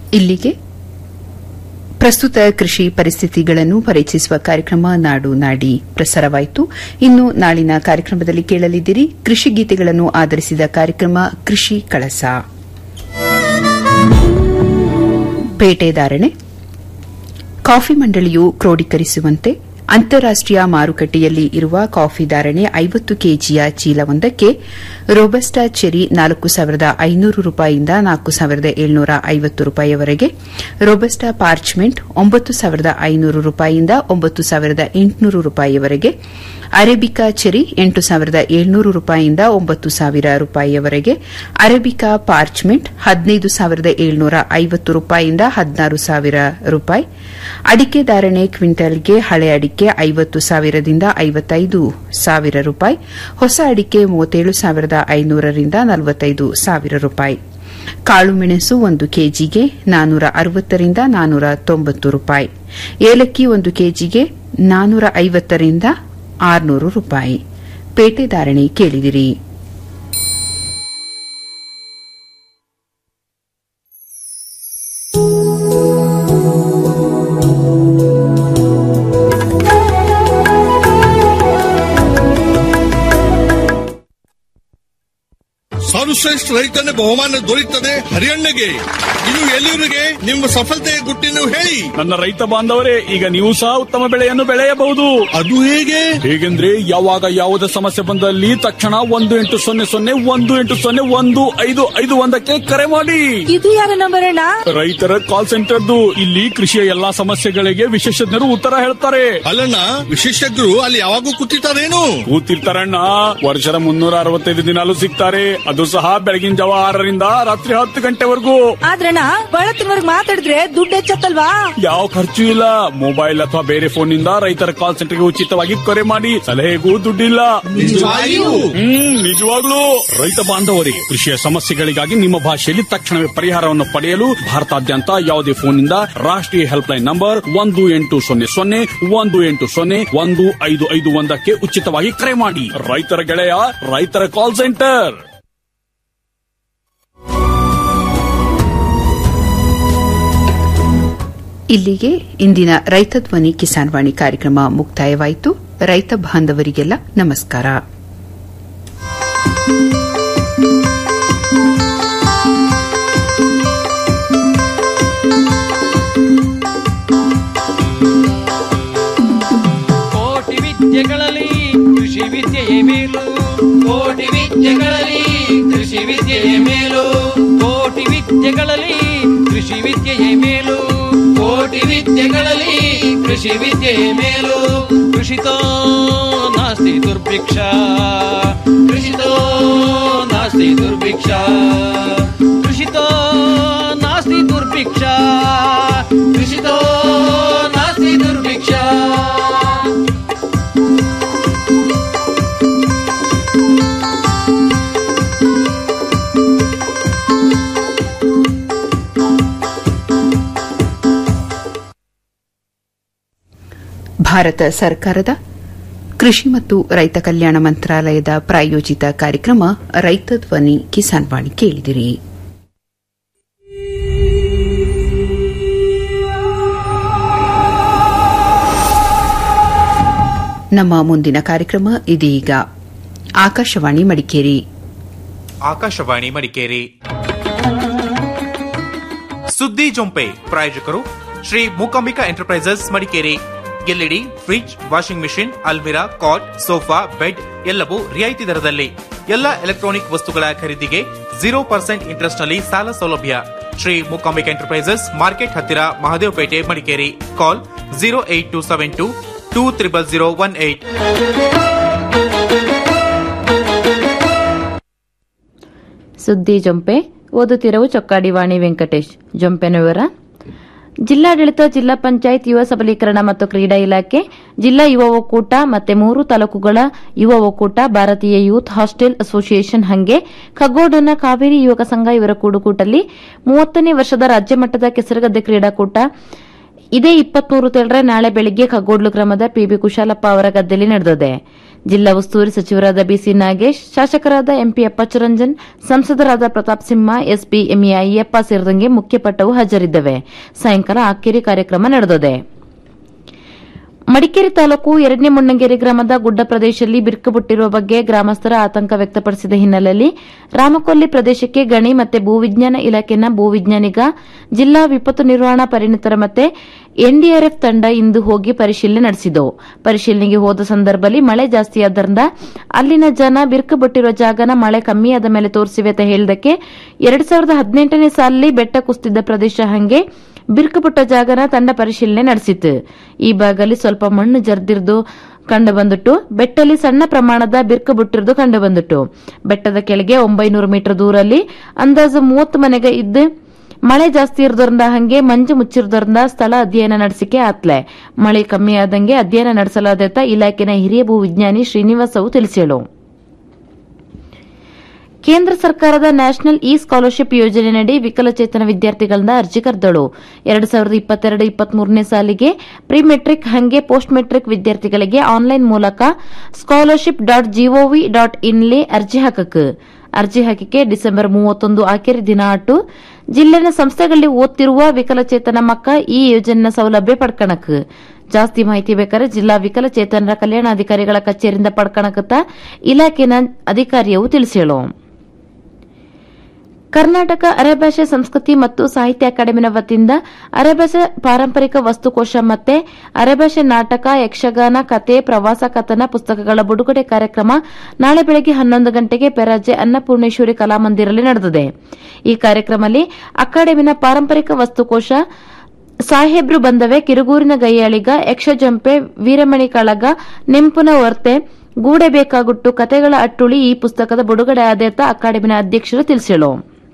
Speaker 1: ಇಲ್ಲಿಗೆ ಪ್ರಸ್ತುತ ಕೃಷಿ ಪರಿಸ್ಥಿತಿಗಳನ್ನು ಪರಿಚಯಿಸುವ ಕಾರ್ಯಕ್ರಮ ನಾಡು ನಾಡಿ ಪ್ರಸಾರವಾಯಿತು ಇನ್ನು ನಾಳಿನ ಕಾರ್ಯಕ್ರಮದಲ್ಲಿ ಕೇಳಲಿದ್ದೀರಿ ಕೃಷಿ ಗೀತೆಗಳನ್ನು ಆಧರಿಸಿದ ಕಾರ್ಯಕ್ರಮ ಕೃಷಿ ಕಳಸ ಪೇಟೆದಾರಣೆ ಕಾಫಿ ಮಂಡಳಿಯು ಕ್ರೋಢೀಕರಿಸುವಂತೆ ಅಂತಾರಾಷ್ಟೀಯ ಮಾರುಕಟ್ಟೆಯಲ್ಲಿ ಇರುವ ಕಾಫಿ ಧಾರಣೆ ಐವತ್ತು ಕೆಜಿಯ ಚೀಲವೊಂದಕ್ಕೆ ರೋಬಸ್ಟಾ ಚೆರಿ ನಾಲ್ಕು ಸಾವಿರದ ಐನೂರು ರೂಪಾಯಿಯಿಂದ ನಾಲ್ಕು ಸಾವಿರದ ಏಳ್ನೂರ ಐವತ್ತು ರೂಪಾಯಿವರೆಗೆ ರೋಬಸ್ಟಾ ಪಾರ್ಚ್ಮೆಂಟ್ ಒಂಬತ್ತು ಸಾವಿರದ ಐನೂರು ರೂಪಾಯಿಯಿಂದ ಒಂಬತ್ತು ಸಾವಿರದ ಎಂಟುನೂರು ರೂಪಾಯಿವರೆಗೆ ಅರೇಬಿಕಾ ಚೆರಿ ಎಂಟು ಸಾವಿರದ ಏಳ್ನೂರು ರೂಪಾಯಿಯಿಂದ ಒಂಬತ್ತು ಸಾವಿರ ರೂಪಾಯಿಯವರೆಗೆ ಅರೇಬಿಕಾ ಪಾರ್ಚ್ಮೆಂಟ್ ಹದಿನೈದು ಸಾವಿರದ ಏಳ್ನೂರ ಐವತ್ತು ರೂಪಾಯಿಯಿಂದ ಹದಿನಾರು ಸಾವಿರ ರೂಪಾಯಿ ಅಡಿಕೆ ಧಾರಣೆ ಕ್ವಿಂಟಲ್ಗೆ ಹಳೆ ಅಡಿಕೆ ಐವತ್ತು ಸಾವಿರದಿಂದ ಐವತ್ತೈದು ಸಾವಿರ ರೂಪಾಯಿ ಹೊಸ ಅಡಿಕೆ ಮೂವತ್ತೇಳು ಸಾವಿರದ ಐನೂರರಿಂದ ನಲವತ್ತೈದು ಸಾವಿರ ರೂಪಾಯಿ ಕಾಳುಮೆಣಸು ಒಂದು ಕೆಜಿಗೆ ನಾನೂರ ಅರವತ್ತರಿಂದ ನಾನೂರ ತೊಂಬತ್ತು ರೂಪಾಯಿ ಏಲಕ್ಕಿ ಒಂದು ಕೆಜಿಗೆ ನಾನೂರ ಐವತ್ತರಿಂದ ಆರುನೂರು ರೂಪಾಯಿ ಪೇಟೆ ಧಾರಣೆ ಕೇಳಿದಿರಿ
Speaker 6: ಸರ್ವಶ್ರೇಷ್ಠ ರೈತನ ಬಹುಮಾನ ದೊರೆಯುತ್ತದೆ ಹರಿಯಣ್ಣಗೆ ಇದು ಎಲ್ಲಿವರಿಗೆ ನಿಮ್ಮ ಸಫಲತೆಯ ಗುಟ್ಟಿನ ಹೇಳಿ
Speaker 7: ನನ್ನ ರೈತ ಬಾಂಧವರೇ ಈಗ ನೀವು ಸಹ ಉತ್ತಮ ಬೆಳೆಯನ್ನು ಬೆಳೆಯಬಹುದು
Speaker 6: ಅದು ಹೇಗೆ
Speaker 7: ಹೇಗೆಂದ್ರೆ ಯಾವಾಗ ಯಾವುದೇ ಸಮಸ್ಯೆ ಬಂದಲ್ಲಿ ತಕ್ಷಣ ಒಂದು ಎಂಟು ಸೊನ್ನೆ ಸೊನ್ನೆ ಒಂದು ಎಂಟು ಸೊನ್ನೆ ಒಂದು ಐದು ಐದು ಒಂದಕ್ಕೆ ಕರೆ ಮಾಡಿ
Speaker 3: ಇದು ಯಾರ ನಂಬರ್ ಅಣ್ಣ
Speaker 7: ರೈತರ ಕಾಲ್ ಸೆಂಟರ್ದು ಇಲ್ಲಿ ಕೃಷಿಯ ಎಲ್ಲಾ ಸಮಸ್ಯೆಗಳಿಗೆ ವಿಶೇಷಜ್ಞರು ಉತ್ತರ ಹೇಳ್ತಾರೆ
Speaker 6: ಅಲ್ಲಣ್ಣ ವಿಶೇಷಜ್ಞರು ಅಲ್ಲಿ ಯಾವಾಗೂ ಕೂತಿರ್ತಾರೇನು
Speaker 7: ಕೂತಿರ್ತಾರಣ್ಣ ವರ್ಷದ ಮುನ್ನೂರ ಅರವತ್ತೈದು ದಿನಾಲು ಸಿಗ್ತಾರೆ ಅದು ಸಹ ಬೆಳಗಿನ ಜಾವ ಆರರಿಂದ ರಾತ್ರಿ ಹತ್ತು ಗಂಟೆವರೆಗೂ
Speaker 3: ಆದ್ರಣ್ಣ ಬಳತ್ತಿನವರ್ಗ್ ಮಾತಾಡಿದ್ರೆ ದುಡ್ಡು ಹೆಚ್ಚತ್ತಲ್ವಾ
Speaker 7: ಯಾವ ಖರ್ಚು ಇಲ್ಲ ಮೊಬೈಲ್ ಅಥವಾ ಬೇರೆ ಫೋನ್ ನಿಂದ ರೈತರ ಕಾಲ್ ಸೆಂಟರ್ಗೆ ಉಚಿತವಾಗಿ ಕರೆ ಮಾಡಿ ಸಲಹೆಗೂ ದುಡ್ಡಿಲ್ಲ
Speaker 6: ನಿಜವಾಗಿಯೂ?
Speaker 7: ಹ್ಮ್ ನಿಜವಾಗ್ಲೂ ರೈತ ಬಾಂಧವರಿಗೆ ಕೃಷಿಯ ಸಮಸ್ಯೆಗಳಿಗಾಗಿ ನಿಮ್ಮ ಭಾಷೆಯಲ್ಲಿ ತಕ್ಷಣವೇ ಪರಿಹಾರವನ್ನು ಪಡೆಯಲು ಭಾರತಾದ್ಯಂತ ಯಾವುದೇ ಫೋನ್ನಿಂದ ರಾಷ್ಟ್ರೀಯ ಹೆಲ್ಪ್ ಲೈನ್ ನಂಬರ್ ಒಂದು ಎಂಟು ಸೊನ್ನೆ ಸೊನ್ನೆ ಒಂದು ಎಂಟು ಸೊನ್ನೆ ಒಂದು ಐದು ಐದು ಒಂದಕ್ಕೆ ಉಚಿತವಾಗಿ ಕರೆ ಮಾಡಿ ರೈತರ ಗೆಳೆಯ ರೈತರ ಕಾಲ್ ಸೆಂಟರ್
Speaker 1: ಇಲ್ಲಿಗೆ ಇಂದಿನ ರೈತ ಧ್ವನಿ ಕಿಸಾನ್ ವಾಣಿ ಕಾರ್ಯಕ್ರಮ ಮುಕ್ತಾಯವಾಯಿತು ರೈತ ಬಾಂಧವರಿಗೆಲ್ಲ ನಮಸ್ಕಾರ
Speaker 2: ಕೋಟಿ ವಿದ್ಯೆಗಳಲ್ಲಿ ಕೃಷಿ ವಿದ್ಯೆಯೇ ಮೇಲು ಕೋಟಿ ವಿದ್ಯೆಗಳಲ್ಲಿ ಕೃಷಿ ವಿದ್ಯೆಯೇ ಮೇಲು ಕೋಟಿ ವಿದ್ಯೆಗಳಲ್ಲಿ ಕೃಷಿ ವಿದ್ಯೆಯೇ ಮೇಲು ಕೋಟಿ ವಿದ್ಯೆಗಳಲ್ಲಿ ಕೃಷಿ ವಿದ್ಯೆಯೇ ಮೇಲು ಕೃಷಿತೋ ನಾಸ್ತಿ ದುರ್ಭಿಕ್ಷ ಕೃಷಿತೋ ನಾಸ್ತಿ ದುರ್ಭಿಕ್ಷ ಕೃಷಿತೋ ನಾಸ್ತಿ ದುರ್ಭಿಕ್ಷ ಕೃಷಿತೋ ನಾಸ್ತಿ ದುರ್ಭಿಕ್ಷ
Speaker 1: ಭಾರತ ಸರ್ಕಾರದ ಕೃಷಿ ಮತ್ತು ರೈತ ಕಲ್ಯಾಣ ಮಂತ್ರಾಲಯದ ಪ್ರಾಯೋಜಿತ ಕಾರ್ಯಕ್ರಮ ರೈತ ಧ್ವನಿ ಕಿಸಾನ್ ವಾಣಿ ಕೇಳಿದಿರಿ ನಮ್ಮ ಮುಂದಿನ ಕಾರ್ಯಕ್ರಮ ಇದೀಗ ಆಕಾಶವಾಣಿ ಮಡಿಕೇರಿ
Speaker 8: ಆಕಾಶವಾಣಿ ಮಡಿಕೇರಿ ಸುದ್ದಿ ಜೊಂಪೆ ಪ್ರಾಯೋಜಕರು Shri Mookambika enterprises Madikeri LED fridge washing machine ಅಲ್ಮಿರಾ ಕಾಟ್ ಸೋಫಾ ಬೆಡ್ ಎಲ್ಲವೂ ರಿಯಾಯಿತಿ ದರದಲ್ಲಿ ಎಲ್ಲ ಎಲೆಕ್ಟ್ರಾನಿಕ್ ವಸ್ತುಗಳ ಖರೀದಿಗೆ ಜೀರೋ ಪರ್ಸೆಂಟ್ ಇಂಟ್ರೆಸ್ಟ್ ನಲ್ಲಿ ಸಾಲ ಸೌಲಭ್ಯ ಶ್ರೀ ಮೂಕಾಂಬಿಕಾ ಎಂಟರ್ಪ್ರೈಸಸ್ ಮಾರ್ಕೆಟ್ ಹತ್ತಿರ Mahadevapete Madikeri call zero eight two seven two two triple zero one eight
Speaker 9: ಸುದ್ದಿ ಜೊಂಪೆ ಓದುತ್ತಿರುವ ಚೊಕ್ಕಾಡಿ ವಾಣಿ ವೆಂಕಟೇಶ್ ಜೊಂಪೆನ ವಿವರ ಜಿಲ್ಲಾಡಳಿತ ಜಿಲ್ಲಾ ಪಂಚಾಯತ್ ಯುವ ಸಬಲೀಕರಣ ಮತ್ತು ಕ್ರೀಡಾ ಇಲಾಖೆ ಜಿಲ್ಲಾ ಯುವ ಒಕ್ಕೂಟ ಮತ್ತೆ ಮೂರು ತಾಲೂಕುಗಳ ಯುವ ಒಕ್ಕೂಟ ಭಾರತೀಯ ಯೂತ್ ಹಾಸ್ಟೆಲ್ ಅಸೋಸಿಯೇಷನ್ ಹಂಗೆ ಖಗೋಡನ ಕಾವೇರಿ ಯುವಕ ಸಂಘ ಇವರ ಕೂಡುಕೂಟಲ್ಲಿ ಮೂವತ್ತನೇ ವರ್ಷದ ರಾಜ್ಯಮಟ್ಟದ ಕೆಸರಗದ್ದೆ ಕ್ರೀಡಾಕೂಟ ಇದೇ ಇಪ್ಪತ್ಮೂರು ತೆರಳೆ ನಾಳೆ ಬೆಳಿಗ್ಗೆ ಖಗೋಡ್ಲು ಗ್ರಾಮದ ಪಿಬಿ ಕುಶಾಲಪ್ಪ ಅವರ ಗದ್ದೆಯಲ್ಲಿ ನಡೆದಿದೆ ಜಿಲ್ಲಾ ಉಸ್ತುವಾರಿ ಸಚಿವರಾದ ಬಿಸಿ ನಾಗೇಶ್ ಶಾಸಕರಾದ ಎಂಪಿ ಅಪ್ಪಚ್ಚರಂಜನ್ ಸಂಸದರಾದ ಪ್ರತಾಪ್ ಸಿಂಹ ಎಸ್ಪಿ ಎಂಇ ಅಯ್ಯಪ್ಪ ಸೇರಿದಂಗೆ ಮುಖ್ಯ ಪಟ್ಟವು ಹಾಜರಿದ್ದವೆ ಸಾಯಂಕಾಲ ಅಕ್ಕೇರಿ ಕಾರ್ಯಕ್ರಮ ನಡೆದಿದೆ ಮಡಿಕೇರಿ ತಾಲೂಕು ಎರಡನೇ ಮುಣ್ಣಂಗೇರಿ ಗ್ರಾಮದ ಗುಡ್ಡ ಪ್ರದೇಶದಲ್ಲಿ ಬಿರುಕು ಬಿಟ್ಟಿರುವ ಬಗ್ಗೆ ಗ್ರಾಮಸ್ಥರ ಆತಂಕ ವ್ಯಕ್ತಪಡಿಸಿದ ಹಿನ್ನೆಲೆಯಲ್ಲಿ ರಾಮಕೊಲ್ಲಿ ಪ್ರದೇಶಕ್ಕೆ ಗಣಿ ಮತ್ತು ಭೂವಿಜ್ಞಾನ ಇಲಾಖೆನ ಭೂವಿಜ್ಞಾನಿಗ ಜಿಲ್ಲಾ ವಿಪತ್ತು ನಿರ್ವಹಣಾ ಪರಿಣಿತರ ಮತ್ತೆ ಎನ್ಡಿಆರ್ಎಫ್ ತಂಡ ಇಂದು ಹೋಗಿ ಪರಿಶೀಲನೆ ನಡೆಸಿದವು ಪರಿಶೀಲನೆಗೆ ಹೋದ ಸಂದರ್ಭದಲ್ಲಿ ಮಳೆ ಜಾಸ್ತಿಯಾದ್ದರಿಂದ ಅಲ್ಲಿನ ಜನ ಬಿರುಕು ಬಿಟ್ಟಿರುವ ಜಾಗನ ಮಳೆ ಕಮ್ಮಿಯಾದ ಮೇಲೆ ತೋರಿಸಿವೆ ಅಂತ ಹೇಳಿದಕ್ಕೆ ಎರಡ್ ಸಾವಿರದ ಹದಿನೆಂಟನೇ ಸಾಲಲ್ಲಿ ಬೆಟ್ಟ ಕುಸಿದಿದ್ದ ಪ್ರದೇಶ ಹಂಗೆ ಬಿರುಕುಪುಟ್ಟ ಜಾಗನ ತಂಡ ಪರಿಶೀಲನೆ ನಡೆಸಿತು ಈ ಭಾಗದಲ್ಲಿ ಸ್ವಲ್ಪ ಮಣ್ಣು ಜರ್ದಿರ್ದು ಕಂಡು ಬಂದಿಟ್ಟು ಬೆಟ್ಟಲ್ಲಿ ಸಣ್ಣ ಪ್ರಮಾಣದ ಬಿರುಕು ಬಿಟ್ಟಿರೋದು ಕಂಡು ಬಂದಿಟ್ಟು ಬೆಟ್ಟದ ಕೆಳಗೆ ಒಂಬೈನೂರು ಮೀಟರ್ ದೂರಲ್ಲಿ ಅಂದಾಜು ಮೂವತ್ತು ಮನೆಗೆ ಇದ್ದು ಮಳೆ ಜಾಸ್ತಿ ಇರೋದ್ರಿಂದ ಹಂಗೆ ಮಂಜು ಮುಚ್ಚಿರೋದ್ರಿಂದ ಸ್ಥಳ ಅಧ್ಯಯನ ನಡೆಸಿಕೆ ಆತ್ಲೆ ಮಳೆ ಕಮ್ಮಿ ಆದಂಗೆ ಅಧ್ಯಯನ ನಡೆಸಲಾದತ್ತ ಇಲಾಖೆನ ಹಿರಿಯ ಭೂ ವಿಜ್ಞಾನಿ ಶ್ರೀನಿವಾಸ್ ಅವು ತಿಳಿಸೇಳು ಕೇಂದ್ರ ಸರ್ಕಾರದ ನ್ಯಾಷನಲ್ ಇ ಸ್ಕಾಲರ್ಶಿಪ್ ಯೋಜನೆಯಡಿ ವಿಕಲಚೇತನ ವಿದ್ಯಾರ್ಥಿಗಳಿಂದ ಅರ್ಜಿ ಕರೆದಳು ಎರಡು ಸಾವಿರದ ಇಪ್ಪತ್ತೆರಡು ಇಪ್ಪತ್ಮೂರನೇ ಸಾಲಿಗೆ ಪ್ರಿ ಮೆಟ್ರಿಕ್ ಹಂಗೆ ಪೋಸ್ಟ್ ಮೆಟ್ರಿಕ್ ವಿದ್ಯಾರ್ಥಿಗಳಿಗೆ ಆನ್ಲೈನ್ ಮೂಲಕ ಸ್ಕಾಲರ್ಶಿಪ್ ಡಾಟ್ ಜಿಒವಿ ಡಾಟ್ ಇನ್ಲಿ ಅರ್ಜಿ ಹಾಕಕ್ ಅರ್ಜಿ ಹಾಕಿಕೆ ಡಿಸೆಂಬರ್ ಮೂವತ್ತೊಂದು ಆಖರಿ ದಿನ ಅಟ್ಟು ಜಿಲ್ಲೆನ ಸಂಸ್ಥೆಗಳಲ್ಲಿ ಓದ್ತಿರುವ ವಿಕಲಚೇತನ ಮಕ್ಕ ಈ ಯೋಜನೆ ಸೌಲಭ್ಯ ಪಡ್ಕಣಕ್ ಜಾಸ್ತಿ ಮಾಹಿತಿ ಬೇಕಾದ್ರೆ ಜಿಲ್ಲಾ ವಿಕಲಚೇತನರ ಕಲ್ಯಾಣಾಧಿಕಾರಿಗಳ ಕಚೇರಿಯಿಂದ ಪಡ್ಕಣಕತ್ತ ಇಲಾಖೆನ ಅಧಿಕಾರಿಯವು ತಿಳಿಸೇಳು ಕರ್ನಾಟಕ ಅರೆಭಾಷೆ ಸಂಸ್ಕೃತಿ ಮತ್ತು ಸಾಹಿತ್ಯ ಅಕಾಡೆಮಿನ ವತಿಯಿಂದ ಅರೆಭಾಷೆ ಪಾರಂಪರಿಕ ವಸ್ತುಕೋಶ ಮತ್ತೆ ಅರೆಭಾಷೆ ನಾಟಕ ಯಕ್ಷಗಾನ ಕತೆ ಪ್ರವಾಸ ಕಥನ ಪುಸ್ತಕಗಳ ಬಿಡುಗಡೆ ಕಾರ್ಯಕ್ರಮ ನಾಳೆ ಬೆಳಗ್ಗೆ ಹನ್ನೊಂದು ಗಂಟೆಗೆ ಪೆರಾಜೆ ಅನ್ನಪೂರ್ಣೇಶ್ವರಿ ಕಲಾಮಂದಿರಲ್ಲಿ ನಡೆದಿದೆ ಈ ಕಾರ್ಯಕ್ರಮದಲ್ಲಿ ಅಕಾಡೆಮಿನ ಪಾರಂಪರಿಕ ವಸ್ತುಕೋಶ ಸಾಹೇಬ್ರು ಬಂದವೆ ಕಿರುಗೂರಿನ ಗೈಯಾಳಿಗ ಯಕ್ಷಜಂಪೆ ವೀರಮಣಿ ಕಳಗ ನೆಂಪುನ ವರ್ತೆ ಗೂಡೆ ಬೇಕಾಗುಟ್ಟು ಕತೆಗಳ ಅಟ್ಟುಳಿ ಈ ಪುಸ್ತಕದ ಬಿಡುಗಡೆ ಆದೇತ ಅಕಾಡೆಮಿನ ಅಧ್ಯಕ್ಷರು ತಿಳಿಸಿಳು